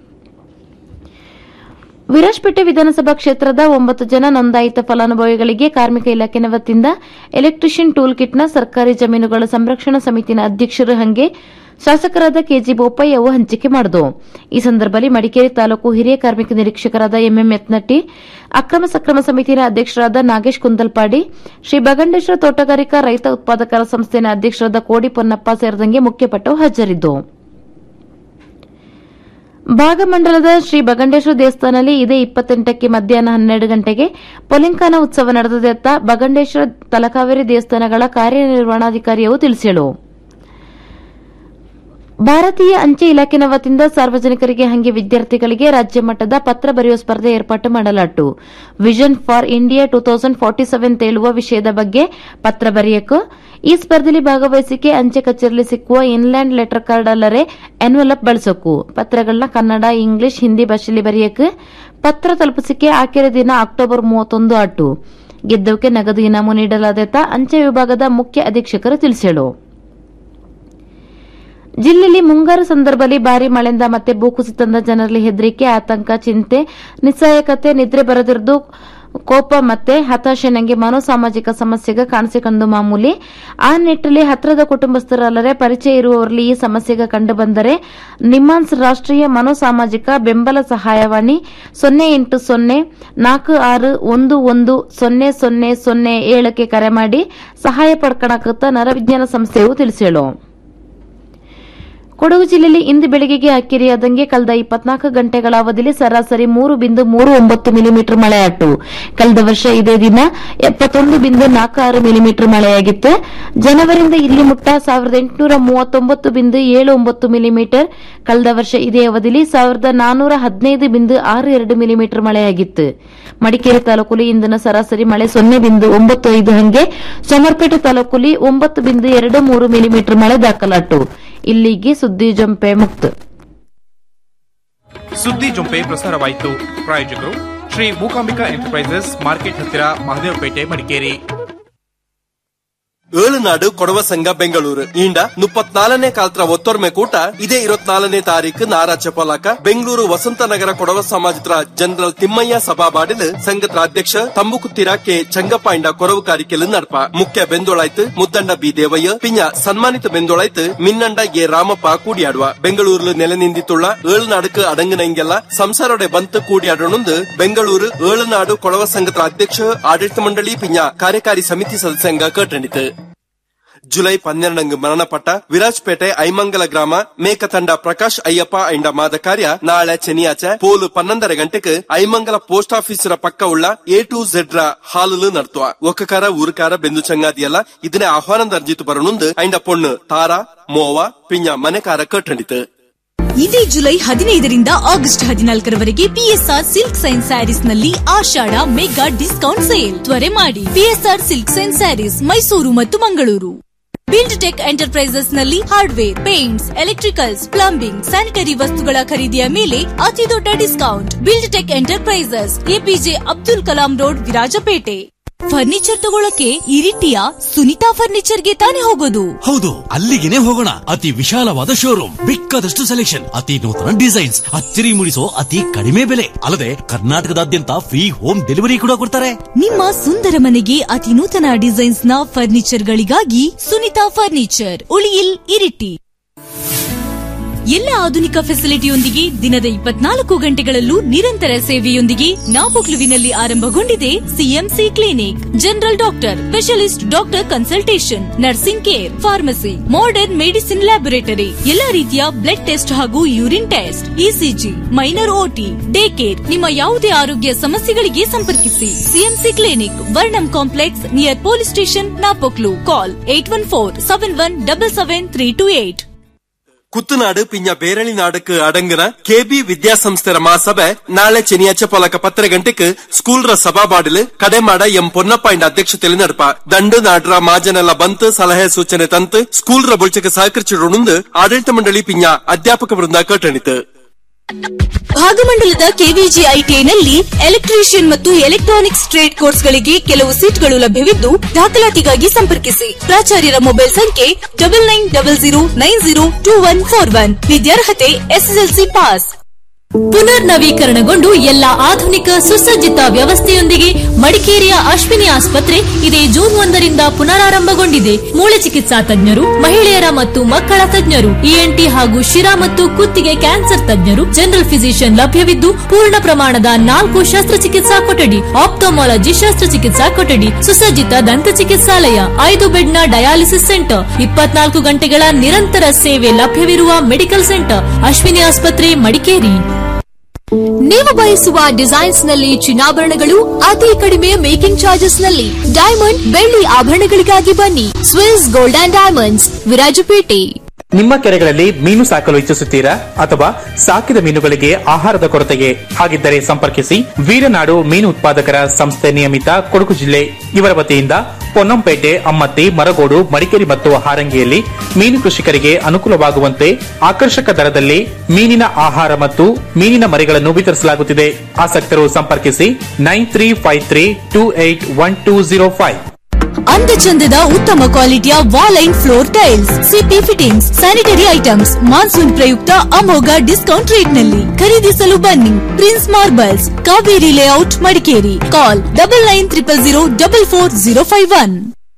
Speaker 9: ವಿರಾಜಪೇಟೆ ವಿಧಾನಸಭಾ ಕ್ಷೇತ್ರದ ಒಂಬತ್ತು ಜನ ನೋಂದಾಯಿತ ಫಲಾನುಭವಿಗಳಿಗೆ ಕಾರ್ಮಿಕ ಇಲಾಖೆನ ವತಿಯಿಂದ ಎಲೆಕ್ಟ್ರಿಷಿಯನ್ ಟೂಲ್ ಕಿಟ್ನ ಸರ್ಕಾರಿ ಜಮೀನುಗಳ ಸಂರಕ್ಷಣಾ ಸಮಿತಿನ ಅಧ್ಯಕ್ಷರು ಹಂಗೆ ಶಾಸಕರಾದ ಕೆಜಿ ಬೋಪಯ್ಯ ಅವು ಹಂಚಿಕೆ ಮಾಡಿದವು ಈ ಸಂದರ್ಭದಲ್ಲಿ ಮಡಿಕೇರಿ ತಾಲೂಕು ಹಿರಿಯ ಕಾರ್ಮಿಕ ನಿರೀಕ್ಷಕರಾದ ಎಂಎಂ ಯತ್ನಟ್ಟಿ ಅಕ್ರಮ ಸಕ್ರಮ ಸಮಿತಿಯ ಅಧ್ಯಕ್ಷರಾದ ನಾಗೇಶ್ ಕುಂದಲ್ಪಾಡಿ ಶ್ರೀ ಬಗಂಡೇಶ್ವರ ತೋಟಗಾರಿಕಾ ರೈತ ಉತ್ಪಾದಕರ ಸಂಸ್ಥೆನ ಅಧ್ಯಕ್ಷರಾದ ಕೋಡಿ ಪೊನ್ನಪ್ಪ ಸೇರಿದಂಗೆ ಮುಖ್ಯಪಟ್ಟವು ಹಾಜರಿದ್ದವು ಭಾಗಮಂಡಲದ ಶ್ರೀ ಬಗಂಡೇಶ್ವರ ದೇವಸ್ಥಾನದಲ್ಲಿ ಇದೇ ಇಪ್ಪತ್ತೆಂಟಕ್ಕೆ ಮಧ್ಯಾಹ್ನ ಹನ್ನೆರಡು ಗಂಟೆಗೆ ಪೊಲಿಂಕಾನ ಉತ್ಸವ ನಡೆದದತ್ತ ಬಗಂಡೇಶ್ವರ ತಲಕಾವೇರಿ ದೇವಸ್ಥಾನಗಳ ಕಾರ್ಯನಿರ್ವಹಣಾಧಿಕಾರಿಯವು ತಿಳಿಸಿಳು ಭಾರತೀಯ ಅಂಚೆ ಇಲಾಖೆನ ವತಿಯಿಂದ ಸಾರ್ವಜನಿಕರಿಗೆ ಹಂಗೆ ವಿದ್ಯಾರ್ಥಿಗಳಿಗೆ ರಾಜ್ಯ ಮಟ್ಟದ ಪತ್ರ ಬರೆಯುವ ಸ್ಪರ್ಧೆ ಏರ್ಪಾಟು ಮಾಡಲಾಟು vision for India two thousand forty seven ತೇಳುವ ವಿಷಯದ ಬಗ್ಗೆ ಪತ್ರ ಬರೆಯಕು ಈ ಸ್ಪರ್ಧೆಯಲ್ಲಿ ಭಾಗವಹಿಸಿಕೆ ಅಂಚೆ ಕಚೇರಿಯಲ್ಲಿ ಸಿಕ್ಕುವ ಇನ್ಲ್ಯಾಂಡ್ ಲೆಟರ್ ಕಾರ್ಡ್ ಅಲ್ಲದೆ ಎನ್ವೆಲಪ್ ಬಳಸಕು ಪತ್ರಗಳನ್ನ ಕನ್ನಡ ಇಂಗ್ಲಿಷ್ ಹಿಂದಿ ಭಾಷೆಯಲ್ಲಿ ಬರೆಯಕ್ಕೆ ಪತ್ರ ತಲುಪಿಸಿಕೆ ಆಕೆರೆ ದಿನ ಅಕ್ಟೋಬರ್ ಮೂವತ್ತೊಂದು ಅಟ್ಟು ಗೆದ್ದವಕ್ಕೆ ನಗದು ಇನಾಮು ನೀಡಲಾದೆತ ಅಂಚೆ ವಿಭಾಗದ ಮುಖ್ಯ ಅಧೀಕ್ಷಕರು ತಿಳಿಸೇಳು ಜಿಲ್ಲೆಯಲ್ಲಿ ಮುಂಗಾರು ಸಂದರ್ಭದಲ್ಲಿ ಭಾರಿ ಮಳೆಯಿಂದ ಮತ್ತೆ ಭೂಕುಸಿತದಿಂದ ಜನರಲ್ಲಿ ಹೆದರಿಕೆ ಆತಂಕ ಚಿಂತೆ ನಿಸ್ಸಹಾಯಕತೆ ನಿದ್ರೆ ಬರದಿರುವುದು ಕೋಪ ಮತ್ತೆ ಹತಾಶೆ ನಂಗೆ ಮನೋಸಾಮಾಜಿಕ ಸಮಸ್ಯೆಗೆ ಕಾಣಿಸಿಕೊಂಡು ಮಾಮೂಲಿ ಆ ನಿಟ್ಟಿನಲ್ಲಿ ಹತ್ರದ ಕುಟುಂಬಸ್ಥರಲ್ಲದೆ ಪರಿಚಯ ಇರುವವರಲ್ಲಿ ಈ ಸಮಸ್ಯೆಗೆ ಕಂಡು ಬಂದರೆ ನಿಮ್ಮಾನ್ಸ್ ರಾಷ್ಟ್ರೀಯ ಮನೋಸಾಮಾಜಿಕ ಬೆಂಬಲ ಸಹಾಯವಾಣಿ ಸೊನ್ನೆ ಎಂಟು ಸೊನ್ನೆ ನಾಲ್ಕು ಆರು ಒಂದು ಒಂದು ಸೊನ್ನೆ ಸೊನ್ನೆ ಸೊನ್ನೆ ಏಳಕ್ಕೆ ಕರೆ ಮಾಡಿ ಸಹಾಯ ಪಡ್ಕಣಕತ್ತ ನರವಿಜ್ಞಾನ ಸಂಸ್ಥೆಯು ತಿಳಿಸೇಳು ಕೊಡಗು ಜಿಲ್ಲೆಯಲ್ಲಿ ಇಂದು ಬೆಳಗ್ಗೆಗೆ ಅಕ್ಕಿರಿಯಾದಂಗೆ ಕಳೆದ ಇಪ್ಪತ್ನಾಲ್ಕು ಗಂಟೆಗಳ ಅವಧಿಯಲ್ಲಿ ಸರಾಸರಿ ಮೂರು ಬಿಂದು ಮೂರು ಒಂಬತ್ತು ಮಿಲಿಮೀಟರ್ ಮಳೆಯಾಟು ಕಳೆದ ವರ್ಷ ಇದೇ ದಿನ ಎಪ್ಪತ್ತೊಂದು ಬಿಂದು ನಾಲ್ಕು ಆರು ಮಿಲಿಮೀಟರ್ ಮಳೆಯಾಗಿತ್ತು ಜನವರಿಯಿಂದ ಇಲ್ಲಿ ಮುಟ್ಟ ಸಾವಿರದ ಎಂಟುನೂರ ಮೂವತ್ತೊಂಬತ್ತು ಬಿಂದು ಏಳು ಒಂಬತ್ತು ಮಿಲಿಮೀಟರ್ ಕಳೆದ ವರ್ಷ ಇದೇ ಅವಧಿಯಲ್ಲಿ ಸಾವಿರದ ನಾನ್ನೂರ ಹದಿನೈದು ಬಿಂದು ಆರು ಎರಡು ಮಿಲಿಮೀಟರ್ ಮಳೆಯಾಗಿತ್ತು ಮಡಿಕೇರಿ ತಾಲೂಕಲ್ಲಿ ಇಂದಿನ ಸರಾಸರಿ ಮಳೆ ಸೊನ್ನೆ ಬಿಂದು ಒಂಬತ್ತು ಐದು ಹಂಗೆ ಸೋಮರ್ಪೇಟೆ ತಾಲೂಕಲ್ಲಿ ಒಂಬತ್ತು ಬಿಂದು ಎರಡು ಮೂರು ಮಿಲಿಮೀಟರ್ ಮಳೆ ದಾಖಲಾಟು ಇಲ್ಲಿಗೆ ಸುದ್ದಿ ಜಂಪೆ ಮುಕ್ತ
Speaker 8: ಸುದ್ದಿ ಜೊಂಪೆ ಪ್ರಸಾರವಾಯಿತು ಪ್ರಾಯೋಜಕರು ಶ್ರೀ ಮೂಕಾಂಬಿಕಾ ಎಂಟರ್ಪ್ರೈಸಸ್ ಮಾರ್ಕೆಟ್ ಹತ್ತಿರ ಮಹದೇವಪೇಟೆ ಮಡಿಕೇರಿ
Speaker 10: ಏಳುನಾಡು ಕೊಡವ ಸಂಘ ಬೆಂಗಳೂರು ಈಂಡ ಮುಪ್ಪತ್ನಾಲನೇ ಕಾಲತ್ರ ಒತ್ತೊರ್ಮೆ ಕೂಟ ಇದೇ ಇರುವತ್ನಾಲನೇ ತಾರೀಕು ನಾರಾ ಪಲಾಕ ಬೆಂಗಳೂರು ವಸಂತ ನಗರ ಕೊಡವ ಸಮಾಜದ ಜನರಲ್ ತಿಮ್ಮಯ್ಯ ಸಭಾ ಬಾಡಿಲು ಸಂಘದ ಅಧ್ಯಕ್ಷ ತಂಬುಕುತ್ತಿರ ಕೆ ಚಂಗಪ್ಪ ಇಂಡ ಕೊರವು ಕಾರಿಕೆಲು ನಡ್ಪ ಮುಖ್ಯ ಬೆಂದೋಳಾಯ್ತು ಮುದ್ದಂಡ ಬಿ ದೇವಯ್ಯ ಪಿಂಜ ಸನ್ಮಾನಿತ ಬೆಂದೋಳಾಯ್ತು ಮಿನ್ನಂಡ ಎ ರಾಮಪ್ಪ ಕೂಡಿಯಾಡುವ ಬೆಂಗಳೂರು ನೆಲೆ ನಿಂದಿತ್ತುಳ್ಳ ಏಳುನಾಡುಕು ಅಡಂಗನಂಗೆಲ್ಲ ಸಂಸಾರೊಡೆ ಬಂತು ಕೂಡಿಯಾಡೋಣಂದು ಬೆಂಗಳೂರು ಏಳುನಾಡು ಕೊಡವ ಸಂಘದ ಅಧ್ಯಕ್ಷ ಆಡಳಿತ ಮಂಡಳಿ ಪಿಂಜ ಕಾರ್ಯಕಾರಿ ಸಮಿತಿ ಸದಸ್ಯಂಗ ಕೇಟಣಿತು ಜುಲೈ ಪನ್ನೆರಡಂಗ್ ಮರಣಪಟ್ಟ ವಿರಾಜ್ಪೇಟೆ ಐಮಂಗಲ ಗ್ರಾಮ ಮೇಕತಂಡ ಪ್ರಕಾಶ್ ಅಯ್ಯಪ್ಪ ಐಂಡ ಮಾದ ಕಾರ್ಯ ನಾಳೆ ಚೆನಿಯಾಚೆ ಪೋಲು ಪನ್ನೊಂದರ ಗಂಟೆಗೆ ಐಮಂಗಲ ಪೋಸ್ಟ್ ಆಫೀಸ್ ಪಕ್ಕ ಉಳ್ಳ ಎ ಟು ಝೆಡ್ ರ ಹಾಲು ನಡ್ತುವ ಒಕ್ಕಕಾರ ಊರುಕಾರ ಬೆಂದು ಚಂಗಾದಿಯಲ್ಲ ಇದನ್ನೇ ಆಹ್ವಾನ ಅರ್ಜಿತು ಬರನುಂದು ಐಂಡ ಪೊಣ್ಣು ತಾರಾ ಮೋವ ಪಿಂಜ ಮನೆಕಾರ ಕಟ್ಟಂಡಿತು
Speaker 11: ಇದೇ ಜುಲೈ ಹದಿನೈದರಿಂದ ಆಗಸ್ಟ್ ಹದಿನಾಲ್ಕರವರೆಗೆ ಪಿಎಸ್ಆರ್ ಸಿಲ್ಕ್ ಸೈನ್ಸ್ ಸ್ಯಾರೀಸ್ ನಲ್ಲಿ ಆಷಾಢ ಮೆಗಾ ಡಿಸ್ಕೌಂಟ್ ಸೇಲ್ ತ್ವರೆ ಮಾಡಿ P S R silk signs sarees Mysuru ಮತ್ತು ಮಂಗಳೂರು ಬಿಲ್ಡ್ ಟೆಕ್ ಎಂಟರ್ಪ್ರೈಸಸ್ ನಲ್ಲಿ hardware paints electricals plumbing sanitary ವಸ್ತುಗಳ ಖರೀದಿಯ ಮೇಲೆ ಅತಿ ದೊಡ್ಡ discount build tech enterprises A P J Abdul Kalam road Virajpet furniture ತಗೊಳಕ್ಕೆ ಇರಿಟಿಯ ಸುನಿತಾ ಫರ್ನಿಚರ್ಗೆ ತಾನೇ ಹೋಗೋದು
Speaker 12: ಹೌದು ಅಲ್ಲಿಗೆನೆ ಹೋಗೋಣ ಅತಿ ವಿಶಾಲವಾದ ಶೋರೂಮ್ ಬೇಕಾದಷ್ಟು ಸೆಲೆಕ್ಷನ್ ಅತಿ ನೂತನ ಡಿಸೈನ್ಸ್ ಅಚ್ಚರಿ ಮೂಡಿಸೋ ಅತಿ ಕಡಿಮೆ ಬೆಲೆ ಅಲ್ಲದೆ ಕರ್ನಾಟಕದಾದ್ಯಂತ ಫ್ರೀ ಹೋಮ್ ಡೆಲಿವರಿ ಕೂಡ ಕೊಡ್ತಾರೆ
Speaker 11: ನಿಮ್ಮ ಸುಂದರ ಮನೆಗೆ ಅತಿ ನೂತನ ಡಿಸೈನ್ಸ್ ನ ಫರ್ನಿಚರ್ ಗಳಿಗಾಗಿ ಸುನಿತಾ ಫರ್ನಿಚರ್ ಉಳಿಯಿಲ್ ಇರಿಟಿ ಎಲ್ಲ ಆಧುನಿಕ ಫೆಸಿಲಿಟಿಯೊಂದಿಗೆ ದಿನದ ಇಪ್ಪತ್ನಾಲ್ಕು ಗಂಟೆಗಳಲ್ಲೂ ನಿರಂತರ ಸೇವೆಯೊಂದಿಗೆ ನಾಪೊಕ್ಲುವಿನಲ್ಲಿ ಆರಂಭಗೊಂಡಿದೆ C M C clinic general doctor specialist doctor consultation nursing care pharmacy modern medicine laboratory ಎಲ್ಲಾ ರೀತಿಯ ಬ್ಲಡ್ ಟೆಸ್ಟ್ ಹಾಗೂ urine test E C G minor O T day care ನಿಮ್ಮ ಯಾವುದೇ ಆರೋಗ್ಯ ಸಮಸ್ಯೆಗಳಿಗೆ ಸಂಪರ್ಕಿಸಿ C M C clinic Varnam complex near police station Napoklu call eight one four seven one double seven three two eight
Speaker 10: Kuttanadu ಪಿಂಜ ಬೇರಳಿ ನಾಡಕ್ ಅಡಂಗನ ಕೆಬಿ ವಿದ್ಯಾಸಂಸ್ಥೆರ ಮಹಾಸಭೆ ನಾಳೆ ಚೆನಿಯಾಚೆ ಪೊಲಕ ಪತ್ತರ ಗಂಟೆಕ್ ಸ್ಕೂಲ್ ರ ಸಭಾ ಬಾಡಿಲು ಕಡೆಮಾಡ ಎಂ ಪೊನ್ನಪ್ಪ ಇಂಡ ಅಧ್ಯಕ್ಷತೆಯಲ್ಲಿ ನಡಪ ದಂಡು ನಾಡ್ರ ಮಾಜನೆಲ್ಲ ಬಂತು ಸಲಹೆ ಸೂಚನೆ ತಂತು ಸ್ಕೂಲ್ ರ ಬುಳ್ಚಕ್ಕೆ ಸಹಕರಿಸಿಡುಂದು ಆಡಳಿತ ಮಂಡಳಿ ಪಿಂಜ ಅಧ್ಯಾಪಕ ವೃಂದ ಕಟ್ಟಣಿತು
Speaker 11: ಭಾಗಮಂಡಲದ ಕೆವಿಜಿ ಐಟಿಐನಲ್ಲಿ ಎಲೆಕ್ಟ್ರಿಷಿಯನ್ ಮತ್ತು ಎಲೆಕ್ಟ್ರಾನಿಕ್ಸ್ ಟ್ರೇಡ್ ಕೋರ್ಸ್ಗಳಿಗೆ ಕೆಲವು ಸೀಟ್ಗಳು ಲಭ್ಯವಿದ್ದು ದಾಖಲಾತಿಗಾಗಿ ಸಂಪರ್ಕಿಸಿ ಪ್ರಾಚಾರ್ಯರ ಮೊಬೈಲ್ ಸಂಖ್ಯೆ double nine double zero nine zero two one four one ವಿದ್ಯಾರ್ಹತೆ ಎಸ್ಎಸ್ಎಲ್ಸಿ ಪಾಸ್ ಪುನರ್ ನವೀಕರಣಗೊಂಡು ಎಲ್ಲ ಆಧುನಿಕ ಸುಸಜ್ಜಿತ ವ್ಯವಸ್ಥೆಯೊಂದಿಗೆ ಮಡಿಕೇರಿಯ ಅಶ್ವಿನಿ ಆಸ್ಪತ್ರೆ ಇದೇ ಜೂನ್ ಒಂದರಿಂದ ಪುನರಾರಂಭಗೊಂಡಿದೆ ಮೂಳೆ ಚಿಕಿತ್ಸಾ ತಜ್ಞರು ಮಹಿಳೆಯರ ಮತ್ತು ಮಕ್ಕಳ ತಜ್ಞರು ಇಎನ್ಟಿ ಹಾಗೂ ಶಿರಾ ಮತ್ತು ಕುತ್ತಿಗೆ ಕ್ಯಾನ್ಸರ್ ತಜ್ಞರು ಜನರಲ್ ಫಿಸಿಷಿಯನ್ ಲಭ್ಯವಿದ್ದು ಪೂರ್ಣ ಪ್ರಮಾಣದ ನಾಲ್ಕು ಶಸ್ತ್ರಚಿಕಿತ್ಸಾ ಕೊಠಡಿ ಆಪ್ಟೋಮಾಲಜಿ ಶಸ್ತ್ರಚಿಕಿತ್ಸಾ ಕೊಠಡಿ ಸುಸಜ್ಜಿತ ದಂತ ಚಿಕಿತ್ಸಾಲಯ ಐದು ಬೆಡ್ನ ಡಯಾಲಿಸಿಸ್ ಸೆಂಟರ್ ಇಪ್ಪತ್ನಾಲ್ಕು ಗಂಟೆಗಳ ನಿರಂತರ ಸೇವೆ ಲಭ್ಯವಿರುವ ಮೆಡಿಕಲ್ ಸೆಂಟರ್ ಅಶ್ವಿನಿ ಆಸ್ಪತ್ರೆ ಮಡಿಕೇರಿ ನೀವು ಬಯಸುವ ಡಿಸೈನ್ಸ್ ನಲ್ಲಿ ಚಿನ್ನಾಭರಣಗಳು ಅತಿ ಕಡಿಮೆ ಮೇಕಿಂಗ್ ಚಾರ್ಜಸ್ ನಲ್ಲಿ ಡೈಮಂಡ್ ಬೆಳ್ಳಿ ಆಭರಣಗಳಿಗಾಗಿ ಬನ್ನಿ Swiss gold and diamonds Virajpet
Speaker 8: ನಿಮ್ಮ ಕೆರೆಗಳಲ್ಲಿ ಮೀನು ಸಾಕಲು ಇಚ್ಛಿಸುತ್ತೀರಾ ಅಥವಾ ಸಾಕಿದ ಮೀನುಗಳಿಗೆ ಆಹಾರದ ಕೊರತೆಗೆ ಹಾಗಿದ್ದರೆ ಸಂಪರ್ಕಿಸಿ ವೀರನಾಡು ಮೀನು ಉತ್ಪಾದಕರ ಸಂಸ್ಥೆ ನಿಯಮಿತ ಕೊಡಗು ಜಿಲ್ಲೆ ಇವರ ವತಿಯಿಂದ ಪೊನ್ನಂಪೇಟೆ ಅಮ್ಮತ್ತಿ ಮರಗೋಡು ಮಡಿಕೇರಿ ಮತ್ತು ಹಾರಂಗಿಯಲ್ಲಿ ಮೀನು ಕೃಷಿಕರಿಗೆ ಅನುಕೂಲವಾಗುವಂತೆ ಆಕರ್ಷಕ ದರದಲ್ಲಿ ಮೀನಿನ ಆಹಾರ ಮತ್ತು ಮೀನಿನ ಮರಿಗಳನ್ನು ವಿತರಿಸಲಾಗುತ್ತಿದೆ ಆಸಕ್ತರು ಸಂಪರ್ಕಿಸಿ nine three five three two eight one two zero five
Speaker 11: ಅಂದಚಂದದ ಉತ್ತಮ ಕ್ವಾಲಿಟಿಯ wall and floor tiles C P fittings sanitary items monsoon ಪ್ರಯುಕ್ತ ಅಮೋಘ ಡಿಸ್ಕೌಂಟ್ ರೇಟ್ ನಲ್ಲಿ ಖರೀದಿಸಲು ಬನ್ನಿ prince marbles Kaveri layout Madikeri call double nine triple zero double four zero five one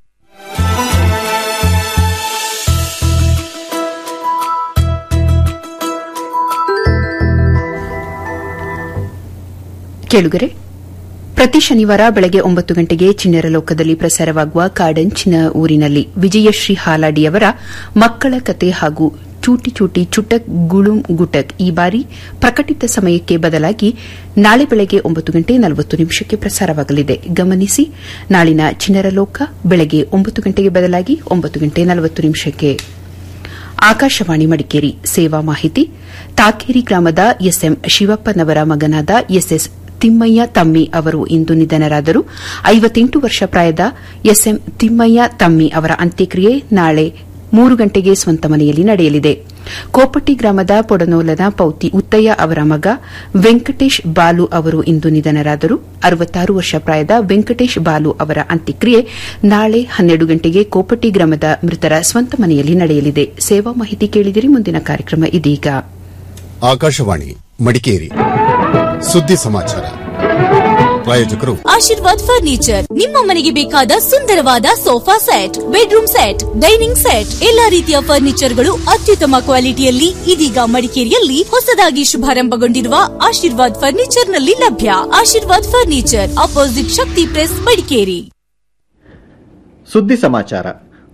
Speaker 1: ಕೇಳುಗರೆ ಪ್ರತಿ ಶನಿವಾರ ಬೆಳಗ್ಗೆ ಒಂಬತ್ತು ಗಂಟೆಗೆ ಚಿಣ್ಣರ ಲೋಕದಲ್ಲಿ ಪ್ರಸಾರವಾಗುವ ಕಾಡಂಚಿನ ಊರಿನಲ್ಲಿ ವಿಜಯಶ್ರೀ ಹಾಲಾಡಿಯವರ ಮಕ್ಕಳ ಕತೆ ಹಾಗೂ ಚೂಟಿ ಚೂಟಿ ಚುಟಕ್ ಗುಳುಂ ಗುಟಕ್ ಈ ಬಾರಿ ಪ್ರಕಟಿತ ಸಮಯಕ್ಕೆ ಬದಲಾಗಿ ನಾಳೆ ಬೆಳಗ್ಗೆ ಒಂಬತ್ತು ಗಂಟೆ ನಲವತ್ತು ನಿಮಿಷಕ್ಕೆ ಪ್ರಸಾರವಾಗಲಿದೆ ಗಮನಿಸಿ ನಾಳಿನ ಚಿಣ್ಣರ ಲೋಕ ಬೆಳಗ್ಗೆ ಒಂಬತ್ತು ಗಂಟೆಗೆ ಬದಲಾಗಿ ಒಂಬತ್ತು ಗಂಟೆ ನಲವತ್ತು ನಿಮಿಷಕ್ಕೆ ಆಕಾಶವಾಣಿ ಮಡಿಕೇರಿ ಸೇವಾ ಮಾಹಿತಿ ತಾಕೇರಿ ಗ್ರಾಮದ ಎಸ್ಎಂ ಶಿವಪ್ಪನವರ ಮಗನಾದ ಎಸ್ಎಸ್ ತಿಮ್ಮಯ್ಯ ತಮ್ಮಿ ಅವರು ಇಂದು ನಿಧನರಾದರು ಐವತ್ತೆಂಟು ವರ್ಷ ಪ್ರಾಯದ ಎಸ್ಎಂ ತಿಮ್ಮಯ್ಯ ತಮ್ಮಿ ಅವರ ಅಂತ್ಯಕ್ರಿಯೆ ನಾಳೆ ಮೂರು ಗಂಟೆಗೆ ಸ್ವಂತ ಮನೆಯಲ್ಲಿ ನಡೆಯಲಿದೆ ಕೋಪಟ್ಟಿ ಗ್ರಾಮದ ಪೊಡನೋಲನ ಪೌತಿ ಉತ್ತಯ್ಯ ಅವರ ಮಗ ವೆಂಕಟೇಶ್ ಬಾಲು ಅವರು ಇಂದು ನಿಧನರಾದರು ಅರವತ್ತಾರು ವರ್ಷ ಪ್ರಾಯದ ವೆಂಕಟೇಶ್ ಬಾಲು ಅವರ ಅಂತ್ಯಕ್ರಿಯೆ ನಾಳೆ ಹನ್ನೆರಡು ಗಂಟೆಗೆ ಕೋಪಟ್ಟಿ ಗ್ರಾಮದ ಮೃತರ ಸ್ವಂತ ಮನೆಯಲ್ಲಿ ನಡೆಯಲಿದೆ ಸೇವಾ ಮಾಹಿತಿ ಕೇಳಿದಿರಿ ಮುಂದಿನ ಕಾರ್ಯಕ್ರಮ ಇದೀಗ
Speaker 13: ಆಕಾಶವಾಣಿ ಮಡಿಕೇರಿ ಸುದ್ದಿ ಸಮಾಚಾರ ಪ್ರಾಯೋಜಕರು
Speaker 11: ಆಶೀರ್ವಾದ್ ಫರ್ನಿಚರ್ ನಿಮ್ಮ ಮನೆಗೆ ಬೇಕಾದ ಸುಂದರವಾದ sofa set bedroom set dining set ಎಲ್ಲಾ ರೀತಿಯ ಫರ್ನಿಚರ್ಗಳು ಅತ್ಯುತ್ತಮ ಕ್ವಾಲಿಟಿಯಲ್ಲಿ ಇದೀಗ ಮಡಿಕೇರಿಯಲ್ಲಿ ಹೊಸದಾಗಿ ಶುಭಾರಂಭಗೊಂಡಿರುವ ಆಶೀರ್ವಾದ್ ಫರ್ನಿಚರ್ ನಲ್ಲಿ ಲಭ್ಯ Ashirwad furniture opposite Shakti press Madikeri
Speaker 14: ಸುದ್ದಿ ಸಮಾಚಾರ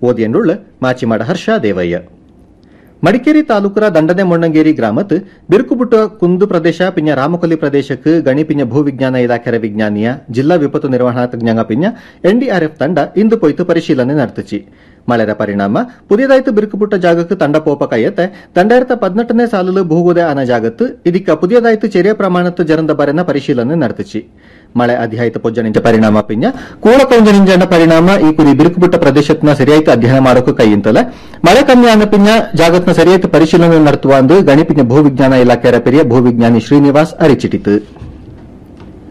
Speaker 14: ಓದಿಯನ್ನುಳ್ಳ ಮಾಚಿಮಾಡ ಹರ್ಷ ದೇವಯ್ಯ ಮಡಿಕೇರಿ ತಾಲೂಕರ ದಂಡನೆ ಮೊಣ್ಣಂಗೇರಿ ಗ್ರಾಮತ್ ಬಿರುಕುಬುಟ್ಟ ಕುಂದು ಪ್ರದೇಶ ಪಿಂಜ ರಾಮಕೊಲ್ಲಿ ಪ್ರದೇಶಕ್ಕೆ ಗಣಿ ಪಿಂಜ ಭೂವಿಜ್ಞಾನ ಇಲಾಖೆಯ ವಿಜ್ಞಾನಿಯ ಜಿಲ್ಲಾ ವಿಪತ್ತು ನಿರ್ವಹಣಾ ತಜ್ಞಾಂಗ ಪಿಂಜ ಎನ್ಡಿಆರ್ಎಫ್ ತಂಡ ಇಂದು ಪೊಯ್ತು ಪರಿಶೀಲನೆ ನಡೆತಿಚಿ ಮಳೆರ ಪರಿಣಾಮ ಪುದಿಯದಾಯ್ತು ಬಿರುಕುಬುಟ್ಟ ಜಾಗಕ್ಕೆ ತಂಡ ಪೋಪ ಕೈಯತ್ತೆ ತಂಡಾಯಿರತ ಪದ್ನೆಟ್ಟನೇ ಸಾಲಲು ಭೂಗುದೆ ಆನ ಜಾಗತ್ತು ಇದಕ್ಕ ಪುದಿಯದಾಯ್ತು ಚೆರಿಯ ಪ್ರಮಾಣತ್ತು ಜರಂದ ಬರೆನ ಪರಿಶೀಲನೆ ನಡೆತಿಚಿ ಮಳೆ ಅಧಿಯಾಯ್ತು ಪೊಜ್ಜನಿಂಚ ಪರಿಣಾಮ ಪಿಂಜ ಕೂಳ ಕೊಂಜನಿಂಜನ ಪರಿಣಾಮ ಈ ಕುರಿ ಬಿರುಕುಬುಟ್ಟ ಪ್ರದೇಶತ್ನ ಸರಿಯಾಯ್ತು ಅಧ್ಯಯನ ಮಾಡೋಕೆ ಕೈಯಿಂತಲ ಮಳೆ ಕಮ್ಮಿ ಆನ ಪಿಂಜ ಜಾಗತ್ನ ಸರಿಯಾಯ್ತು ಪರಿಶೀಲನೆ ನಡೆಸುವ ಅಂದು ಗಣಿ ಪಿಂಜ ಭೂವಿಜ್ಞಾನ ಇಲಾಖೆಯ ಪೆರಿಯ ಭೂವಿಜ್ಞಾನಿ ಶ್ರೀನಿವಾಸ್ ಅರಿಚಿಟಿತು